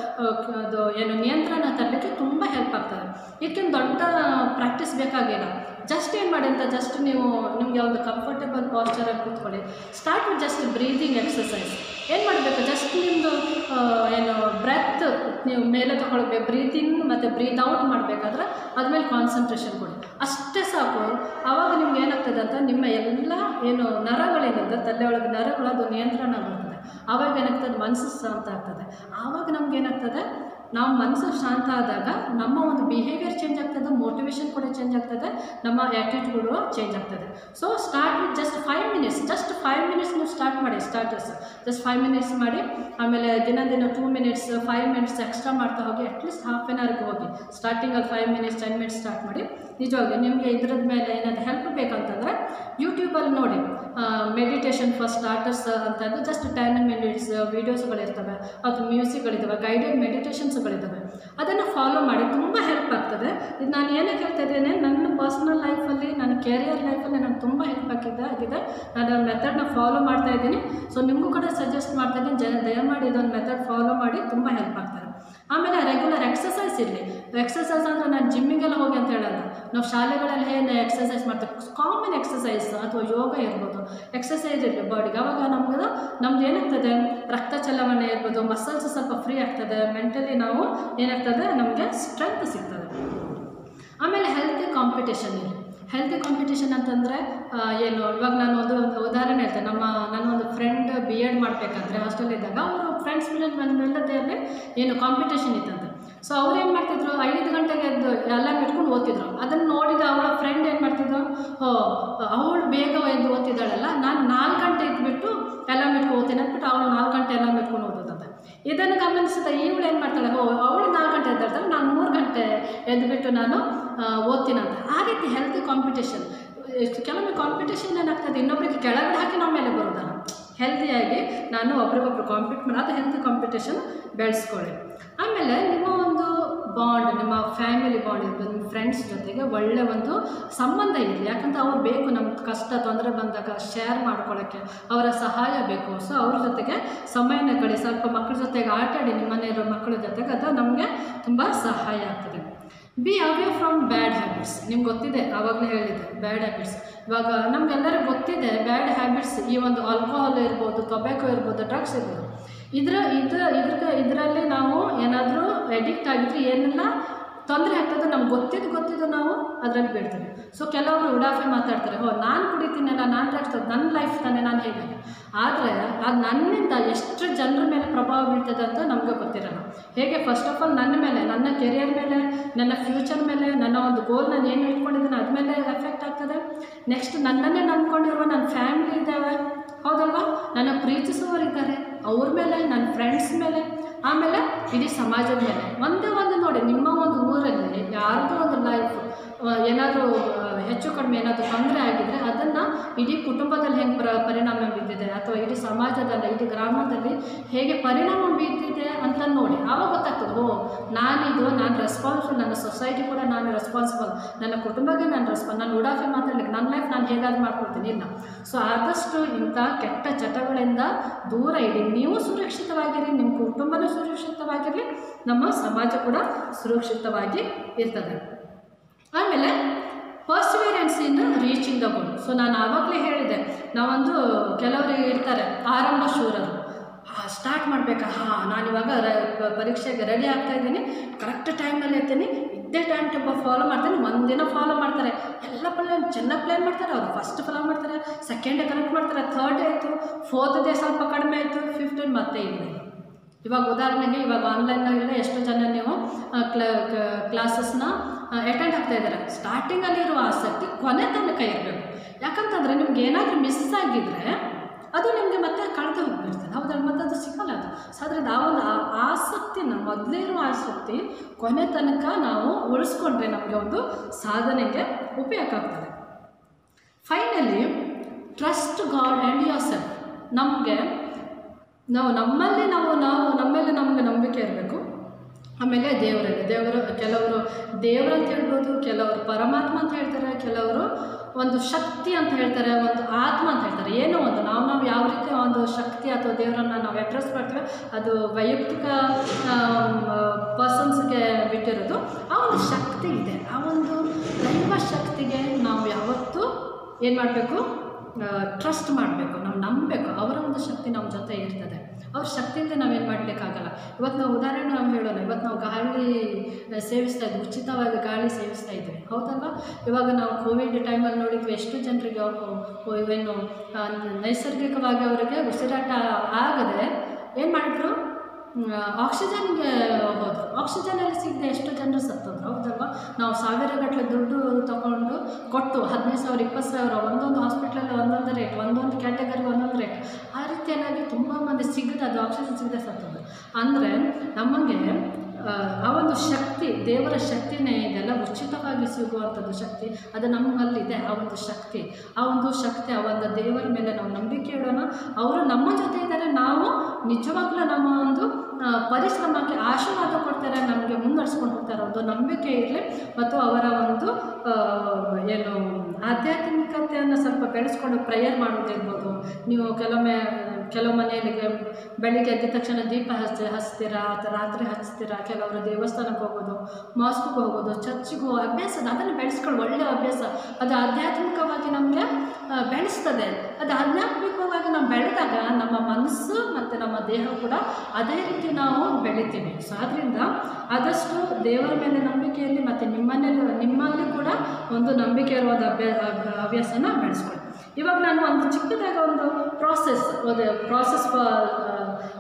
ಅದು ಏನು ನಿಯಂತ್ರಣ ತರಲಿಕ್ಕೆ ತುಂಬ ಹೆಲ್ಪ್ ಆಗ್ತದೆ ಇದಕ್ಕಿಂತ ದೊಡ್ಡ ಪ್ರಾಕ್ಟೀಸ್ ಬೇಕಾಗಿಲ್ಲ ಜಸ್ಟ್ ಏನು ಮಾಡಿ ಅಂತ ಜಸ್ಟ್ ನೀವು ನಿಮಗೆ ಒಂದು ಕಂಫರ್ಟೇಬಲ್ ಪಾಸ್ಚರಲ್ಲಿ ಕೂತ್ಕೊಳ್ಳಿ start with just breathing exercise ಏನು ಮಾಡಬೇಕು ಜಸ್ಟ್ ನಿಮ್ಮದು ಏನು ಬ್ರೆತ್ ನೀವು ಮೇಲೆ ತಗೊಳ್ಬೇಕು ಬ್ರೀತಿಂಗ್ ಮತ್ತು ಬ್ರೀತ್ ಔಟ್ ಮಾಡಬೇಕಾದ್ರೆ ಅದ್ಮೇಲೆ ಕಾನ್ಸಂಟ್ರೇಷನ್ ಕೊಡಿ ಅಷ್ಟೇ ಸಾಕು ಆವಾಗ ನಿಮ್ಗೆ ಏನಾಗ್ತದೆ ಅಂತ ನಿಮ್ಮ ಎಲ್ಲ ಏನು ನರಗಳೇನಿದೆ ತಲೆ ಒಳಗೆ ನರಗಳು ಅದು ನಿಯಂತ್ರಣ ಬರ್ತದೆ ಆವಾಗ ಏನಾಗ್ತದೆ ಮನಸ್ಸು ಶಾಂತ ಆಗ್ತದೆ ಆವಾಗ ನಮ್ಗೆ ಏನಾಗ್ತದೆ ನಾವು ಮನಸ್ಸು ಶಾಂತ ಆದಾಗ ನಮ್ಮ ಒಂದು ಬಿಹೇವಿಯರ್ ಚೇಂಜ್ ಆಗ್ತದೆ ಮೋಟಿವೇಶನ್ ಕೂಡ ಚೇಂಜ್ ಆಗ್ತದೆ ನಮ್ಮ ಆ್ಯಟಿಟ್ಯೂಡು ಚೇಂಜ್ ಆಗ್ತದೆ so start with just five minutes just five minutes ನೀವು ಸ್ಟಾರ್ಟ್ ಮಾಡಿ ಸ್ಟಾರ್ಟರ್ಸ್ ಜಸ್ಟ್ ಫೈವ್ ಮಿನಿಟ್ಸ್ ಮಾಡಿ ಆಮೇಲೆ ದಿನ ದಿನ two minutes five minutes extra ಮಾಡ್ತಾ ಹೋಗಿ ಅಟ್ಲೀಸ್ಟ್ ಹಾಫ್ ಆನ್ ಅವರ್ಗೆ ಹೋಗಿ ಸ್ಟಾರ್ಟಿಂಗಲ್ಲಿ five minutes ten minutes start ಮಾಡಿ ನಿಜವಾಗ್ಲೂ ನಿಮಗೆ ಇದ್ರದ್ದು ಮೇಲೆ ಏನಾದರೂ ಹೆಲ್ಪ್ ಬೇಕಂತಂದರೆ ಯೂಟ್ಯೂಬಲ್ಲಿ ನೋಡಿ ಮೆಡಿಟೇಷನ್ ಫಾರ್ ಸ್ಟಾರ್ಟರ್ಸ್ ಅಂತಂದು ಜಸ್ಟ್ ಟೆನ್ ಮಿನಿಟ್ಸ್ ವೀಡಿಯೋಸ್ಗಳಿರ್ತವೆ ಅಥವಾ ಮ್ಯೂಸಿಕ್ಗಳಿದ್ದಾವೆ ಗೈಡೆಡ್ ಮೆಡಿಟೇಷನ್ಸ್ಗಳಿದ್ದಾವೆ ಅದನ್ನು ಫಾಲೋ ಮಾಡಿ ತುಂಬ ಹೆಲ್ಪ್ ಆಗ್ತದೆ ಇದು ನಾನು ಏನಕ್ಕೆ ಹೇಳ್ತಾ ಇದ್ದೇನೆ ನನ್ನ ಪರ್ಸ್ನಲ್ ಲೈಫಲ್ಲಿ ನನ್ನ ಕೆರಿಯರ್ ಲೈಫಲ್ಲಿ ನನಗೆ ತುಂಬ ಹೆಲ್ಪ್ ಆಗಿದೆ ಆಗಿದೆ ನಾನು ಆ ಮೆಥಡ್ನ ಫಾಲೋ ಮಾಡ್ತಾ ಇದ್ದೀನಿ ಸೊ ನಿಮಗೂ ಕೂಡ ಸಜೆಸ್ಟ್ ಮಾಡ್ತಾ ಇದ್ದೀನಿ ಜನ ದಯಮಾಡಿ ಇದೊಂದು ಮೆಥಡ್ ಫಾಲೋ ಮಾಡಿ ತುಂಬ ಹೆಲ್ಪ್ ಆಗ್ತದೆ ಆಮೇಲೆ ರೆಗ್ಯುಲರ್ ಎಕ್ಸಸೈಸ್ ಇರಲಿ ಎಕ್ಸಸೈಸ್ ಅಂದರೆ ನಾನು ಜಿಮ್ಮಿಗೆಲ್ಲ ಹೋಗಿ ಅಂತ ಹೇಳಲ್ಲ ನಾವು ಶಾಲೆಗಳಲ್ಲಿ ಏನು ಎಕ್ಸಸೈಸ್ ಮಾಡ್ತೀವಿ ಕಾಮನ್ ಎಕ್ಸಸೈಸ್ ಅಥವಾ ಯೋಗ ಇರ್ಬೋದು ಎಕ್ಸಸೈಸ್ ಇರಲಿ ಬಾಡಿಗೆ ಅವಾಗ ನಮ್ಗೆ ನಮ್ದು ಏನಾಗ್ತದೆ ರಕ್ತ ಚಲವಣೆ ಇರ್ಬೋದು ಮಸಲ್ಸ್ ಸ್ವಲ್ಪ ಫ್ರೀ ಆಗ್ತದೆ ಮೆಂಟಲಿ ನಾವು ಏನಾಗ್ತದೆ ನಮಗೆ ಸ್ಟ್ರೆಂತ್ ಸಿಗ್ತದೆ ಆಮೇಲೆ ಹೆಲ್ತಿ ಕಾಂಪಿಟೇಷನ್ ಇದೆ ಹೆಲ್ತಿ ಕಾಂಪಿಟೇಷನ್ ಅಂತಂದರೆ ಏನು ಇವಾಗ ನಾನು ಒಂದು ಒಂದು ಉದಾಹರಣೆ ಹೇಳ್ತೇನೆ ನಮ್ಮ ನನ್ನ ಒಂದು ಫ್ರೆಂಡ್ ಬಿ ಎಡ್ ಮಾಡಬೇಕಾದ್ರೆ ಹಾಸ್ಟೆಲ್ ಇದ್ದಾಗ ಅವರು ಫ್ರೆಂಡ್ಸ್ ಮೆಲ್ಲದಲ್ಲಿ ಏನು ಕಾಂಪಿಟೇಷನ್ ಇತ್ತಂತೆ ಸೊ ಅವ್ರು ಏನು ಮಾಡ್ತಿದ್ರು ಐದು ಗಂಟೆಗೆ ಎದ್ದು ಅಲಾರ್ಮ್ ಇಟ್ಕೊಂಡು ಓದ್ತಿದ್ರು ಅದನ್ನು ನೋಡಿದ ಅವಳ ಫ್ರೆಂಡ್ ಏನು ಮಾಡ್ತಿದ್ರು ಓ ಅವಳು ಬೇಗ ಎದ್ದು ಓದ್ತಿದ್ದಾಳಲ್ಲ ನಾನು ನಾಲ್ಕು ಗಂಟೆ ಇದ್ಬಿಟ್ಟು ಅಲಾರ್ಮ್ ಇಟ್ಕೊಂಡು ಓದ್ತೀನಿ ಅಂದ್ಬಿಟ್ಟು ಅವಳು ನಾಲ್ಕು ಗಂಟೆ ಅಲಾರ್ಮ್ ಇಟ್ಕೊಂಡು ಓದೋದಂತೆ ಇದನ್ನು ಗಮನಿಸಿದ ಇವಳು ಏನು ಮಾಡ್ತಾಳೆ ಓ ಅವಳು ನಾಲ್ಕು ಗಂಟೆ ಎದ್ದಾಳ್ತಾಳೆ ನಾನು ಮೂರು ಗಂಟೆ ಎದ್ದುಬಿಟ್ಟು ನಾನು ಆ, ಓದ್ತೀನಂತ ಆ ರೀತಿ ಹೆಲ್ತಿ ಕಾಂಪಿಟೇಷನ್ ಕೆಲವೊಮ್ಮೆ ಕಾಂಪಿಟೇಷನ್ ಏನಾಗ್ತದೆ ಇನ್ನೊಬ್ಬರಿಗೆ ಕೆಳಗಡೆ ಹಾಕಿ ನಮ್ಮ ಮೇಲೆ ಬರೋದಲ್ಲ ಹೆಲ್ದಿಯಾಗಿ ನಾನು ಒಬ್ರಿಗೊಬ್ರು ಕಾಂಪೀಟ್ ಮಾಡಿ ಅದು ಹೆಲ್ತಿ ಕಾಂಪಿಟೇಷನ್ ಬೆಳೆಸ್ಕೊಳ್ಳಿ ಆಮೇಲೆ ನಿಮ್ಮ ಒಂದು ಬಾಂಡ್ ನಿಮ್ಮ ಫ್ಯಾಮಿಲಿ ಬಾಂಡ್ ಇರ್ಬೋದು ನಿಮ್ಮ ಫ್ರೆಂಡ್ಸ್ ಜೊತೆಗೆ ಒಳ್ಳೆ ಒಂದು ಸಂಬಂಧ ಇದೆ ಯಾಕಂತ ಅವ್ರು ಬೇಕು ನಮ್ಮ ಕಷ್ಟ ತೊಂದರೆ ಬಂದಾಗ ಶೇರ್ ಮಾಡ್ಕೊಳ್ಳೋಕ್ಕೆ ಅವರ ಸಹಾಯ ಬೇಕು ಸೊ ಅವ್ರ ಜೊತೆಗೆ ಸಮಯನ ಕಳಿ ಸ್ವಲ್ಪ ಮಕ್ಕಳ ಜೊತೆಗೆ ಆಟಾಡಿ ನಿಮ್ಮ ಮನೆಯಲ್ಲಿರೋ ಮಕ್ಕಳ ಜೊತೆಗೆ ಅದು ನಮಗೆ ತುಂಬ ಸಹಾಯ ಆಗ್ತದೆ be away from bad habits ನಿಮ್ಗೆ ಗೊತ್ತಿದೆ ಆವಾಗಲೇ ಹೇಳಿದ್ದೆ ಬ್ಯಾಡ್ ಹ್ಯಾಬಿಟ್ಸ್ ಇವಾಗ ನಮಗೆಲ್ಲರಿಗೂ ಗೊತ್ತಿದೆ ಬ್ಯಾಡ್ ಹ್ಯಾಬಿಟ್ಸ್ ಈ ಒಂದು ಆಲ್ಕೋಹಾಲ್ ಇರ್ಬೋದು ಟೊಬ್ಯಾಕೊ ಇರ್ಬೋದು ಡ್ರಗ್ಸ್ ಇರ್ಬೋದು ಇದರ ಇದ್ರ ಇದ್ರ ಇದರಲ್ಲಿ ನಾವು ಏನಾದರೂ ಅಡಿಕ್ಟ್ ಆಗಿದ್ರೆ ಏನೆಲ್ಲ ತೊಂದರೆ ಆಗ್ತದೆ ನಮ್ಗೆ ಗೊತ್ತಿದ್ದು ಗೊತ್ತಿದ್ದು ನಾವು ಅದರಲ್ಲಿ ಬೀಳ್ತೀವಿ ಸೊ ಕೆಲವರು ಉಡಾಫೆ ಮಾತಾಡ್ತಾರೆ ಓ ನಾನು ಕುಡಿತೀನಲ್ಲ ನಾನು ಡ್ರಗ್ಸ್ ನನ್ನ ಲೈಫ್ ತಾನೇ ನಾನು ಹೇಗೆ ಆದರೆ ಅದು ನನ್ನಿಂದ ಎಷ್ಟು ಜನರ ಮೇಲೆ ಪ್ರಭಾವ ಬೀಳ್ತದೆ ಅಂತ ನಮಗೆ ಗೊತ್ತಿರಲ್ಲ ಹೇಗೆ ಫಸ್ಟ್ ಆಫ್ ಆಲ್ ನನ್ನ ಮೇಲೆ ನನ್ನ ಕೆರಿಯರ್ ಮೇಲೆ ನನ್ನ ಫ್ಯೂಚರ್ ಮೇಲೆ ನನ್ನ ಒಂದು ಗೋಲ್ ನಾನು ಏನು ಇಟ್ಕೊಂಡಿದ್ದೀನಿ ಅದ್ರ ಮೇಲೆ ಎಫೆಕ್ಟ್ ಆಗ್ತದೆ ನೆಕ್ಸ್ಟ್ ನನ್ನನ್ನೇ ನಂಬ್ಕೊಂಡಿರುವ ನನ್ನ ಫ್ಯಾಮಿಲಿ ಇದ್ದಾವೆ ಹೌದಲ್ವಾ ನನ್ನ ಪ್ರೀತಿಸುವವರಿದ್ದಾರೆ ಅವ್ರ ಮೇಲೆ ನನ್ನ ಫ್ರೆಂಡ್ಸ್ ಮೇಲೆ ಆಮೇಲೆ ಇಡೀ ಸಮಾಜದ ಮೇಲೆ ಒಂದೇ ಒಂದು ನೋಡಿ ನಿಮ್ಮ ಒಂದು ಊರಲ್ಲಿ ಯಾರ್ದೋ ಒಂದು ಲೈಫ್ ಏನಾದರೂ ಹೆಚ್ಚು ಕಡಿಮೆ ಏನಾದರೂ ತೊಂದರೆ ಆಗಿದ್ರೆ ಅದನ್ನು ಇಡೀ ಕುಟುಂಬದಲ್ಲಿ ಹೆಂಗೆ ಪ್ರ ಪರಿಣಾಮ ಬಿದ್ದಿದೆ ಅಥವಾ ಇಡೀ ಸಮಾಜದಲ್ಲಿ ಇಡೀ ಗ್ರಾಮದಲ್ಲಿ ಹೇಗೆ ಪರಿಣಾಮ ಬೀರ್ತಿದೆ ಅಂತ ನೋಡಿ ಆವಾಗ ಗೊತ್ತಾಗ್ತದೆ ಓ ನಾನಿದು ನಾನು ರೆಸ್ಪಾನ್ಸಿಬಲ್ ನನ್ನ ಸೊಸೈಟಿ ಕೂಡ ನಾನು ರೆಸ್ಪಾನ್ಸಿಬಲ್ ನನ್ನ ಕುಟುಂಬಕ್ಕೆ ನಾನು ರೆಸ್ಪಾನ್ಸ್ ನಾನು ಉಡಾಫೆ ಮಾತಾಡ್ಲಿಕ್ಕೆ ನನ್ನ ಲೈಫ್ ನಾನು ಹೇಗಾದ್ರೂ ಮಾಡ್ಕೊಳ್ತೀನಿ ಇಲ್ಲ ಸೊ ಆದಷ್ಟು ಇಂಥ ಕೆಟ್ಟ ಚಟಗಳಿಂದ ದೂರ ಇಡಿ ನೀವು ಸುರಕ್ಷಿತವಾಗಿರಿ ನಿಮ್ಮ ಕುಟುಂಬನೂ ಸುರಕ್ಷಿತವಾಗಿರಲಿ ನಮ್ಮ ಸಮಾಜ ಕೂಡ ಸುರಕ್ಷಿತವಾಗಿ ಇರ್ತದೆ ಆಮೇಲೆ perseverance in reaching the goal so ನಾನು ಆವಾಗಲೇ ಹೇಳಿದೆ ನಾವೊಂದು ಕೆಲವರು ಇರ್ತಾರೆ ಆರಂಭ ಶೂರರು ಸ್ಟಾರ್ಟ್ ಮಾಡಬೇಕಾ ಹಾಂ ನಾನಿವಾಗ ರ ಪ- ಪರೀಕ್ಷೆಗೆ ರೆಡಿ ಆಗ್ತಾ ಇದ್ದೀನಿ ಕರೆಕ್ಟ್ ಟೈಮಲ್ಲಿ ಇರ್ತೀನಿ ಇದ್ದೇ ಟೈಮ್ ಟೇಬಲ್ ಫಾಲೋ ಮಾಡ್ತೀನಿ ಒಂದಿನ ಫಾಲೋ ಮಾಡ್ತಾರೆ ಎಲ್ಲ ಪ್ಲಾನ್ ಚೆನ್ನಾಗಿ ಪ್ಲ್ಯಾನ್ ಮಾಡ್ತಾರೆ ಅವರು ಫಸ್ಟ್ ಫಾಲೋ ಮಾಡ್ತಾರೆ ಸೆಕೆಂಡ್ ಕರೆಕ್ಟ್ ಮಾಡ್ತಾರೆ ಥರ್ಡ್ ಆಯಿತು ಫೋರ್ತ್ ಡೇ ಸ್ವಲ್ಪ ಕಡಿಮೆ ಆಯಿತು ಫಿಫ್ಟೀನ್ ಮತ್ತೆ ಇಲ್ಲ ಇವಾಗ ಉದಾಹರಣೆಗೆ ಇವಾಗ ಆನ್ಲೈನಲ್ಲಿ ಎಷ್ಟೋ ಜನ ನೀವು ಕ್ಲ ಕ್ಲಾಸಸ್ನ ಅಟೆಂಡ್ ಆಗ್ತಾ ಇದ್ದಾರೆ ಸ್ಟಾರ್ಟಿಂಗಲ್ಲಿ ಇರುವ ಆಸಕ್ತಿ ಕೊನೆ ತನಕ ಇರಬೇಕು ಯಾಕಂತಂದರೆ ನಿಮ್ಗೆ ಏನಾದರೂ ಮಿಸ್ ಆಗಿದ್ರೆ ಅದು ನಿಮಗೆ ಮತ್ತೆ ಕಳೆದು ಹೋಗ್ಬಿಡ್ತದೆ ಹೌದಲ್ಲ ಮತ್ತೆ ಅದು ಸಿಗಲ್ಲ ಅದು ಸೊ ಅದರಿಂದ ಆ ಒಂದು ಆ- ಆಸಕ್ತಿನ ಮೊದಲೇ ಇರುವ ಆಸಕ್ತಿ ಕೊನೆ ತನಕ ನಾವು ಉಳಿಸ್ಕೊಂಡ್ರೆ ನಮಗೆ ಒಂದು ಸಾಧನೆಗೆ ಉಪಯೋಗ ಆಗ್ತದೆ finally trust God and yourself ನಮಗೆ ನಾವು ನಮ್ಮಲ್ಲಿ ನಾವು ನಾವು ನಮ್ಮಲ್ಲಿ ನಮಗೆ ನಂಬಿಕೆ ಇರಬೇಕು ಆಮೇಲೆ ದೇವರಲ್ಲಿ ದೇವರು ಕೆಲವರು ದೇವರಂತ ಹೇಳ್ಬೋದು ಕೆಲವರು ಪರಮಾತ್ಮ ಅಂತ ಹೇಳ್ತಾರೆ ಕೆಲವರು ಒಂದು ಶಕ್ತಿ ಅಂತ ಹೇಳ್ತಾರೆ ಒಂದು ಆತ್ಮ ಅಂತ ಹೇಳ್ತಾರೆ ಏನೋ ಒಂದು ನಾವು ನಾವು ಯಾವ ರೀತಿ ಒಂದು ಶಕ್ತಿ ಅಥವಾ ದೇವರನ್ನು ನಾವು ಅಡ್ರೆಸ್ ಮಾಡ್ತೀವಿ ಅದು ವೈಯಕ್ತಿಕ ಪರ್ಸನ್ಸ್ಗೆ ಬಿಟ್ಟಿರೋದು ಆ ಒಂದು ಶಕ್ತಿ ಇದೆ ಆ ಒಂದು ದೈವ ಶಕ್ತಿಗೆ ನಾವು ಯಾವತ್ತೂ ಏನು ಮಾಡಬೇಕು ಟ್ರಸ್ಟ್ ಮಾಡಬೇಕು ನಾವು ನಂಬಬೇಕು ಅವರ ಒಂದು ಶಕ್ತಿ ನಮ್ಮ ಜೊತೆ ಇರ್ತದೆ ಅವ್ರ ಶಕ್ತಿಯಿಂದ ನಾವೇನು ಮಾಡಲಿಕ್ಕಾಗಲ್ಲ ಇವತ್ತು ನಾವು ಉದಾಹರಣೆ ನಾವು ಹೇಳೋಣ ಇವತ್ತು ನಾವು ಗಾಳಿ ಆ, ಸೇವಿಸ್ತಾ ಇದ್ವಿ ಉಚಿತವಾಗಿ ಗಾಳಿ ಸೇವಿಸ್ತಾ ಇದ್ವಿ ಹೌದಲ್ವಾ ಇವಾಗ ನಾವು ಕೋವಿಡ್ ಟೈಮಲ್ಲಿ ನೋಡಿದ್ವಿ ಎಷ್ಟು ಜನರಿಗೆ ಅವರು ಇವೇನು ಆ, ನೈಸರ್ಗಿಕವಾಗಿ ಅವರಿಗೆ ಉಸಿರಾಟ ಆಗದೆ ಏನು ಮಾಡಿದ್ರು ಆಕ್ಸಿಜನ್ಗೆ ಹೋದರು ಆಕ್ಸಿಜನಲ್ಲಿ ಸಿಗದೆ ಎಷ್ಟು ಜನರು ಸತ್ತೋದ್ರು ಹೌದಲ್ವಾ ನಾವು ಸಾವಿರಗಟ್ಟಲೆ ದುಡ್ಡು ತಗೊಂಡು ಕೊಟ್ಟು ಹದಿನೈದು ಸಾವಿರ ಇಪ್ಪತ್ತು ಸಾವಿರ ಒಂದೊಂದು ಹಾಸ್ಪಿಟ್ಲಲ್ಲಿ ಒಂದೊಂದು ರೇಟ್ ಒಂದೊಂದು ಕ್ಯಾಟಗರಿಗೆ ಒಂದೊಂದು ರೇಟ್ ಆ ರೀತಿಯಾಗಿ ತುಂಬ ಮಂದಿ ಸಿಗದೆ ಅದು ಆಕ್ಸಿಜನ್ ಸಿಗದೆ ಸತ್ತೋದು ಅಂದರೆ ನಮಗೆ ಆ, ಆ ಒಂದು ಶಕ್ತಿ ದೇವರ ಶಕ್ತಿನೇ ಇದೆಲ್ಲ ಉಚಿತವಾಗಿ ಸಿಗುವಂಥದ್ದು ಶಕ್ತಿ ಅದು ನಮ್ಮಲ್ಲಿದೆ ಆ ಒಂದು ಶಕ್ತಿ ಆ ಒಂದು ಶಕ್ತಿ ಆ ಒಂದು ದೇವರ ಮೇಲೆ ನಾವು ನಂಬಿಕೆ ಇಡೋಣ ಅವರು ನಮ್ಮ ಜೊತೆ ಇದ್ದಾರೆ ನಾವು ನಿಜವಾಗ್ಲೂ ನಮ್ಮ ಒಂದು ಆ, ಪರಿಶ್ರಮಕ್ಕೆ ಆಶೀರ್ವಾದ ಕೊಡ್ತಾರೆ ನಮಗೆ ಮುನ್ನಡೆಸ್ಕೊಂಡು ಹೋಗ್ತಾರೆ ಒಂದು ನಂಬಿಕೆ ಇರಲಿ ಮತ್ತು ಅವರ ಒಂದು ಆ, ಏನು ಆಧ್ಯಾತ್ಮಿಕತೆಯನ್ನು ಸ್ವಲ್ಪ ಬೆಳೆಸ್ಕೊಂಡು ಪ್ರೇಯರ್ ಮಾಡೋದಿರ್ಬೋದು ನೀವು ಕೆಲವೊಮ್ಮೆ ಕೆಲವು ಮನೆಯಲ್ಲಿ ಬೆಳಿಗ್ಗೆ ಎದ್ದ ತಕ್ಷಣ ದೀಪ ಹಚ್ಚ ಹಚ್ತೀರಾ ಅಥವಾ ರಾತ್ರಿ ಹಚ್ತೀರಾ ಕೆಲವರು ದೇವಸ್ಥಾನಕ್ಕೆ ಹೋಗೋದು ಮಾಸ್ಕ್ಗೆ ಹೋಗೋದು ಚರ್ಚಿಗೆ ಹೋಗೋ ಅಭ್ಯಾಸ ಇದೆ. ಅದನ್ನು ಬೆಳೆಸ್ಕೊಳ್ಳಿ ಒಳ್ಳೆಯ ಅಭ್ಯಾಸ ಅದು ಆಧ್ಯಾತ್ಮಿಕವಾಗಿ ನಮಗೆ ಬೆಳೆಸ್ತದೆ ಅದು ಆಧ್ಯಾತ್ಮಿಕವಾಗಿ ನಾವು ಬೆಳೆದಾಗ ನಮ್ಮ ಮನಸ್ಸು ಮತ್ತು ನಮ್ಮ ದೇಹ ಕೂಡ ಅದೇ ರೀತಿ ನಾವು ಬೆಳಿತೀವಿ ಸೊ ಆದ್ದರಿಂದ ಆದಷ್ಟು ದೇವರ ಮೇಲೆ ನಂಬಿಕೆಯಲ್ಲಿ ಮತ್ತು ನಿಮ್ಮನೇಲಿ ನಿಮ್ಮಲ್ಲಿ ಕೂಡ ಒಂದು ನಂಬಿಕೆ ಇರುವುದು ಅಭ್ಯಾ ಅಭ್- ಹವ್ಯಾಸನ ಬೆಳೆಸ್ಕೊಳ್ಳಿ ಇವಾಗ ನಾನು ಒಂದು ಚಿಕ್ಕದಾಗಿ ಒಂದು ಪ್ರಾಸೆಸ್ ಒಂದು process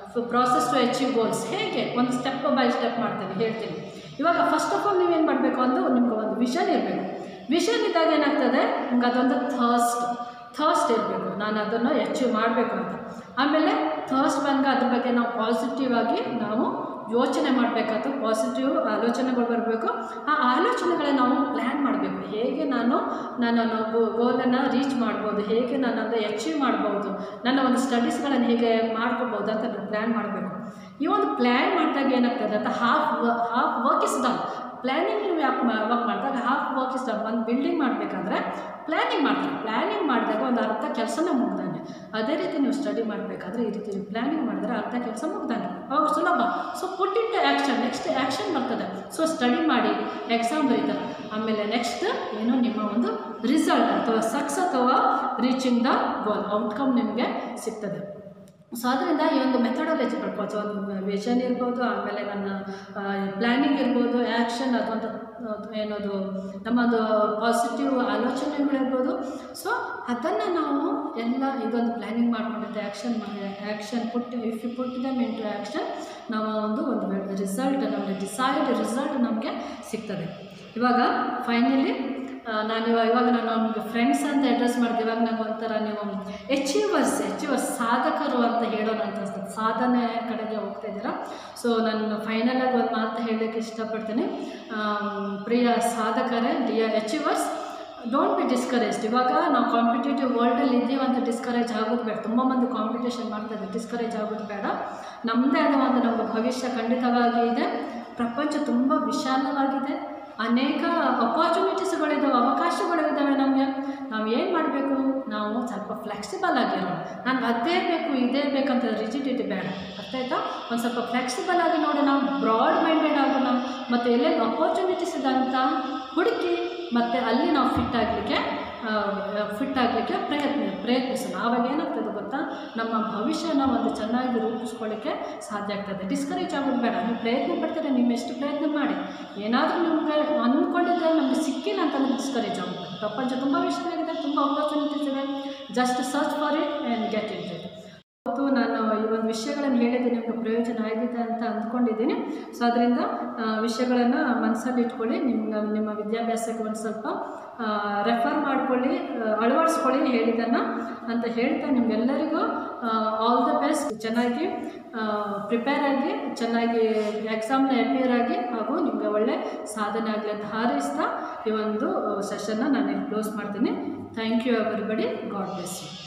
process to achieve goals ಹೇಗೆ ಒಂದು ಸ್ಟೆಪ್ ಬೈ ಸ್ಟೆಪ್ ಮಾಡ್ತೀನಿ ಹೇಳ್ತೀನಿ ಇವಾಗ ಫಸ್ಟ್ ಆಫ್ ಆಲ್ ನೀವೇನು ಮಾಡಬೇಕು ಅಂದ್ರೆ ನಿಮ್ಗೆ ಒಂದು ವಿಷನ್ ಇರಬೇಕು ವಿಷನ್ ಇದ್ದಾಗ ಏನಾಗ್ತದೆ ನಿಮ್ಗೆ ಅದೊಂದು ಥರ್ಸ್ಟ್ ಥರ್ಸ್ಟ್ ಇರಬೇಕು ನಾನು ಅದನ್ನು ಅಚೀವ್ ಮಾಡಬೇಕು ಅಂತ ಆಮೇಲೆ ಥರ್ಸ್ಟ್ ಬಂದಾಗ ಅದ್ರ ಬಗ್ಗೆ ನಾವು ಪಾಸಿಟಿವ್ ಆಗಿ ನಾವು ಯೋಚನೆ ಮಾಡಬೇಕಾಯ್ತು ಪಾಸಿಟಿವ್ ಆಲೋಚನೆಗಳು ಬರಬೇಕು ಆ ಆಲೋಚನೆಗಳನ್ನ ನಾವು ಪ್ಲ್ಯಾನ್ ಮಾಡಬೇಕು ಹೇಗೆ ನಾನು ನನ್ನ ಗೋಲನ್ನು ರೀಚ್ ಮಾಡ್ಬೋದು ಹೇಗೆ ನಾನು ಅಂದರೆ ಅಚೀವ್ ಮಾಡ್ಬೋದು ನನ್ನ ಒಂದು ಸ್ಟಡೀಸ್ಗಳನ್ನು ಹೇಗೆ ಮಾಡ್ಕೋಬೋದು ಅಂತ ನಾನು ಪ್ಲ್ಯಾನ್ ಮಾಡಬೇಕು ಈ ಒಂದು ಪ್ಲ್ಯಾನ್ ಮಾಡಿದಾಗ ಏನಾಗ್ತದೆ ಅಂತ half half work is done planning ನೀವು ಯಾಕೆ ವರ್ಕ್ ಮಾಡಿದಾಗ ಹಾಫ್ ವರ್ಕ್ ಇಸ್ ಡನ್ ಒಂದು ಬಿಲ್ಡಿಂಗ್ ಮಾಡಬೇಕಾದ್ರೆ ಪ್ಲ್ಯಾನಿಂಗ್ ಮಾಡ್ತಾರೆ ಪ್ಲ್ಯಾನಿಂಗ್ ಮಾಡಿದಾಗ ಒಂದು ಅರ್ಧ ಕೆಲಸನೇ ಮುಗ್ದಂಗೆ ಅದೇ ರೀತಿ ನೀವು ಸ್ಟಡಿ ಮಾಡಬೇಕಾದ್ರೆ ಈ ರೀತಿ ಪ್ಲ್ಯಾನಿಂಗ್ ಮಾಡಿದ್ರೆ ಅರ್ಧ ಕೆಲಸ ಮುಗ್ದಂಗೆ ಅವಾಗ ಸುಲಭ so put into action next action ಬರ್ತದೆ ಸೊ ಸ್ಟಡಿ ಮಾಡಿ ಎಕ್ಸಾಮ್ ಬರೀತಾರೆ ಆಮೇಲೆ ನೆಕ್ಸ್ಟ್ ಏನು ನಿಮ್ಮ ಒಂದು ರಿಸಲ್ಟ್ ಅಥವಾ ಸಕ್ಸ್ ಅಥವಾ ರೀಚಿಂಗ್ ದ ಗೋಲ್ ಔಟ್ಕಮ್ ನಿಮಗೆ ಸಿಗ್ತದೆ ಸೊ ಅದರಿಂದ ಈ ಒಂದು ಮೆಥಡಾಲಜಿ ಪಡ್ಬೋದು ಒಂದು ವಿಷನ್ ಇರ್ಬೋದು ಆಮೇಲೆ ನನ್ನ ಪ್ಲ್ಯಾನಿಂಗ್ ಇರ್ಬೋದು ಆ್ಯಕ್ಷನ್ ಅದೊಂದು ಅದು ಏನದು ನಮ್ಮದು ಪಾಸಿಟಿವ್ ಆಲೋಚನೆಗಳಿರ್ಬೋದು ಸೊ ಅದನ್ನು ನಾವು ಎಲ್ಲ ಇದೊಂದು ಪ್ಲ್ಯಾನಿಂಗ್ ಮಾಡ್ಕೊಂಡಿದ್ದೆ ಆ್ಯಕ್ಷನ್ ಮಾಡಿ action put if you put them into action ನಾವು ಒಂದು ಒಂದು ರಿಸಲ್ಟ್ ನಮಗೆ ಡಿಸೈಡ್ ರಿಸಲ್ಟ್ ನಮಗೆ ಸಿಗ್ತದೆ ಇವಾಗ ಫೈನಲಿ ನಾನು ಇವಾಗ ಇವಾಗ ನಾನು ನಮಗೆ ಫ್ರೆಂಡ್ಸ್ ಅಂತ ಅಡ್ರೆಸ್ ಮಾಡಿದೆ ಇವಾಗ ನಂಗೆ ಒಂಥರ ನೀವು ಅಚೀವರ್ಸ್ ಅಚೀವರ್ಸ್ ಸಾಧಕರು ಅಂತ ಹೇಳೋಣ ಅಂತ ಅನ್ಸ್ತದೆ ಸಾಧನೆ ಕಡೆಗೆ ಹೋಗ್ತಾ ಇದ್ದೀರಾ ಸೊ ನಾನು ಫೈನಲಾಗಿ ಒಂದು ಮಾತು ಹೇಳೋಕ್ಕೆ ಇಷ್ಟಪಡ್ತೀನಿ ಆಮ್, ಪ್ರಿಯ ಸಾಧಕರೇ dear achievers don't be discouraged ಇವಾಗ ನಾವು ಕಾಂಪಿಟೇಟಿವ್ ವರ್ಲ್ಡಲ್ಲಿ ಇದ್ದೀವಿ ಅಂತ ಡಿಸ್ಕರೇಜ್ ಆಗೋದು ಬೇಡ ತುಂಬ ಮಂದಿ ಕಾಂಪಿಟೇಷನ್ ಮಾಡ್ತಾ ಇದ್ದಾರೆ ಡಿಸ್ಕರೇಜ್ ಆಗೋದು ಬೇಡ ನಮ್ಮದೇ ಆದ ಒಂದು ನಮ್ಮ ಭವಿಷ್ಯ ಖಂಡಿತವಾಗಿ ಇದೆ ಪ್ರಪಂಚ ತುಂಬ ವಿಶಾಲವಾಗಿದೆ ಅನೇಕ ಅಪಾರ್ಚುನಿಟೀಸ್ಗಳಿದ್ದಾವೆ ಅವಕಾಶಗಳಿದ್ದಾವೆ ನಮಗೆ ನಾವು ಏನು ಮಾಡಬೇಕು ನಾವು ಸ್ವಲ್ಪ ಫ್ಲೆಕ್ಸಿಬಲ್ ಆಗಿರೋಣ ನಾನು ಅದೇ ಬೇಕು ಇದೇ ಬೇಕಂತ ರಿಜಿಡಿಟಿ ಬೇಡ ಅರ್ಥ ಆಯ್ತಾ ಒಂದು ಸ್ವಲ್ಪ ಫ್ಲೆಕ್ಸಿಬಲ್ ಆಗಿ ನೋಡಿ ನಾವು ಬ್ರಾಡ್ ಮೈಂಡೆಡ್ ಆಗೋಣ ಮತ್ತು ಎಲ್ಲೆಲ್ಲಿ ಅಪಾರ್ಚುನಿಟೀಸ್ ಇದೆ ಅಂತ ಹುಡುಕಿ ಮತ್ತು ಅಲ್ಲಿ ನಾವು ಫಿಟ್ ಆಗಲಿಕ್ಕೆ ಫಿಟ್ ಆಗಲಿಕ್ಕೆ ಪ್ರಯತ್ನ ಪ್ರಯತ್ನಿಸೋಣ ಆವಾಗ ಏನಾಗ್ತದೆ ಗೊತ್ತಾ ನಮ್ಮ ಭವಿಷ್ಯನ ಒಂದು ಚೆನ್ನಾಗಿ ರೂಪಿಸ್ಕೊಳ್ಳಿಕ್ಕೆ ಸಾಧ್ಯ ಆಗ್ತದೆ ಡಿಸ್ಕರೇಜ್ ಆಗೋದು ಬೇಡ ನೀವು ಪ್ರಯತ್ನ ಪಡ್ತೀರಾ ನಿಮ್ಮ ಎಷ್ಟು ಪ್ರಯತ್ನ ಮಾಡಿ ಏನಾದರೂ ನಿಮ್ಗೆ ಅಂದ್ಕೊಂಡಿದ್ರೆ ನಮಗೆ ಸಿಕ್ಕಿಲ್ಲ ಅಂತಂದ್ರೆ ಡಿಸ್ಕರೇಜ್ ಆಗುತ್ತೆ ಪ್ರಪಂಚ ತುಂಬ ವಿಷಯವಾಗಿದೆ ತುಂಬ ಅಪಾರ್ಚುನಿಟೀಸ್ ಇದೆ just search for it and get it it ಅವತ್ತು ನಾನು ಈ ಒಂದು ವಿಷಯಗಳನ್ನು ಹೇಳಿದ್ದು ನಿಮಗೆ ಪ್ರಯೋಜನ ಆಗಿದೆ ಅಂತ ಅಂದ್ಕೊಂಡಿದ್ದೀನಿ ಸೊ ಅದರಿಂದ ವಿಷಯಗಳನ್ನು ಮನಸ್ಸಲ್ಲಿ ಇಟ್ಕೊಳ್ಳಿ ನಿಮ್ಮ ನಿಮ್ಮ ವಿದ್ಯಾಭ್ಯಾಸಕ್ಕೆ ಒಂದು ಸ್ವಲ್ಪ ರೆಫರ್ ಮಾಡ್ಕೊಳ್ಳಿ ಆ, ಅಳವಡಿಸ್ಕೊಳ್ಳಿ ಹೇಳಿದ್ದನ್ನು ಅಂತ ಹೇಳ್ತಾ ನಿಮಗೆಲ್ಲರಿಗೂ ಆಲ್ ದ ಬೆಸ್ಟ್ ಚೆನ್ನಾಗಿ ಪ್ರಿಪೇರ್ ಆಗಿ ಚೆನ್ನಾಗಿ ಎಕ್ಸಾಮ್ನ ಅಪಿಯರ್ ಆಗಿ ಹಾಗೂ ನಿಮಗೆ ಒಳ್ಳೆ ಸಾಧನೆ ಆಗಲಿ ಅಂತ ಹಾರೈಸ್ತಾ ಈ ಒಂದು ಸೆಷನ್ನ ನಾನು ಕ್ಲೋಸ್ ಮಾಡ್ತೀನಿ thank you everybody God bless you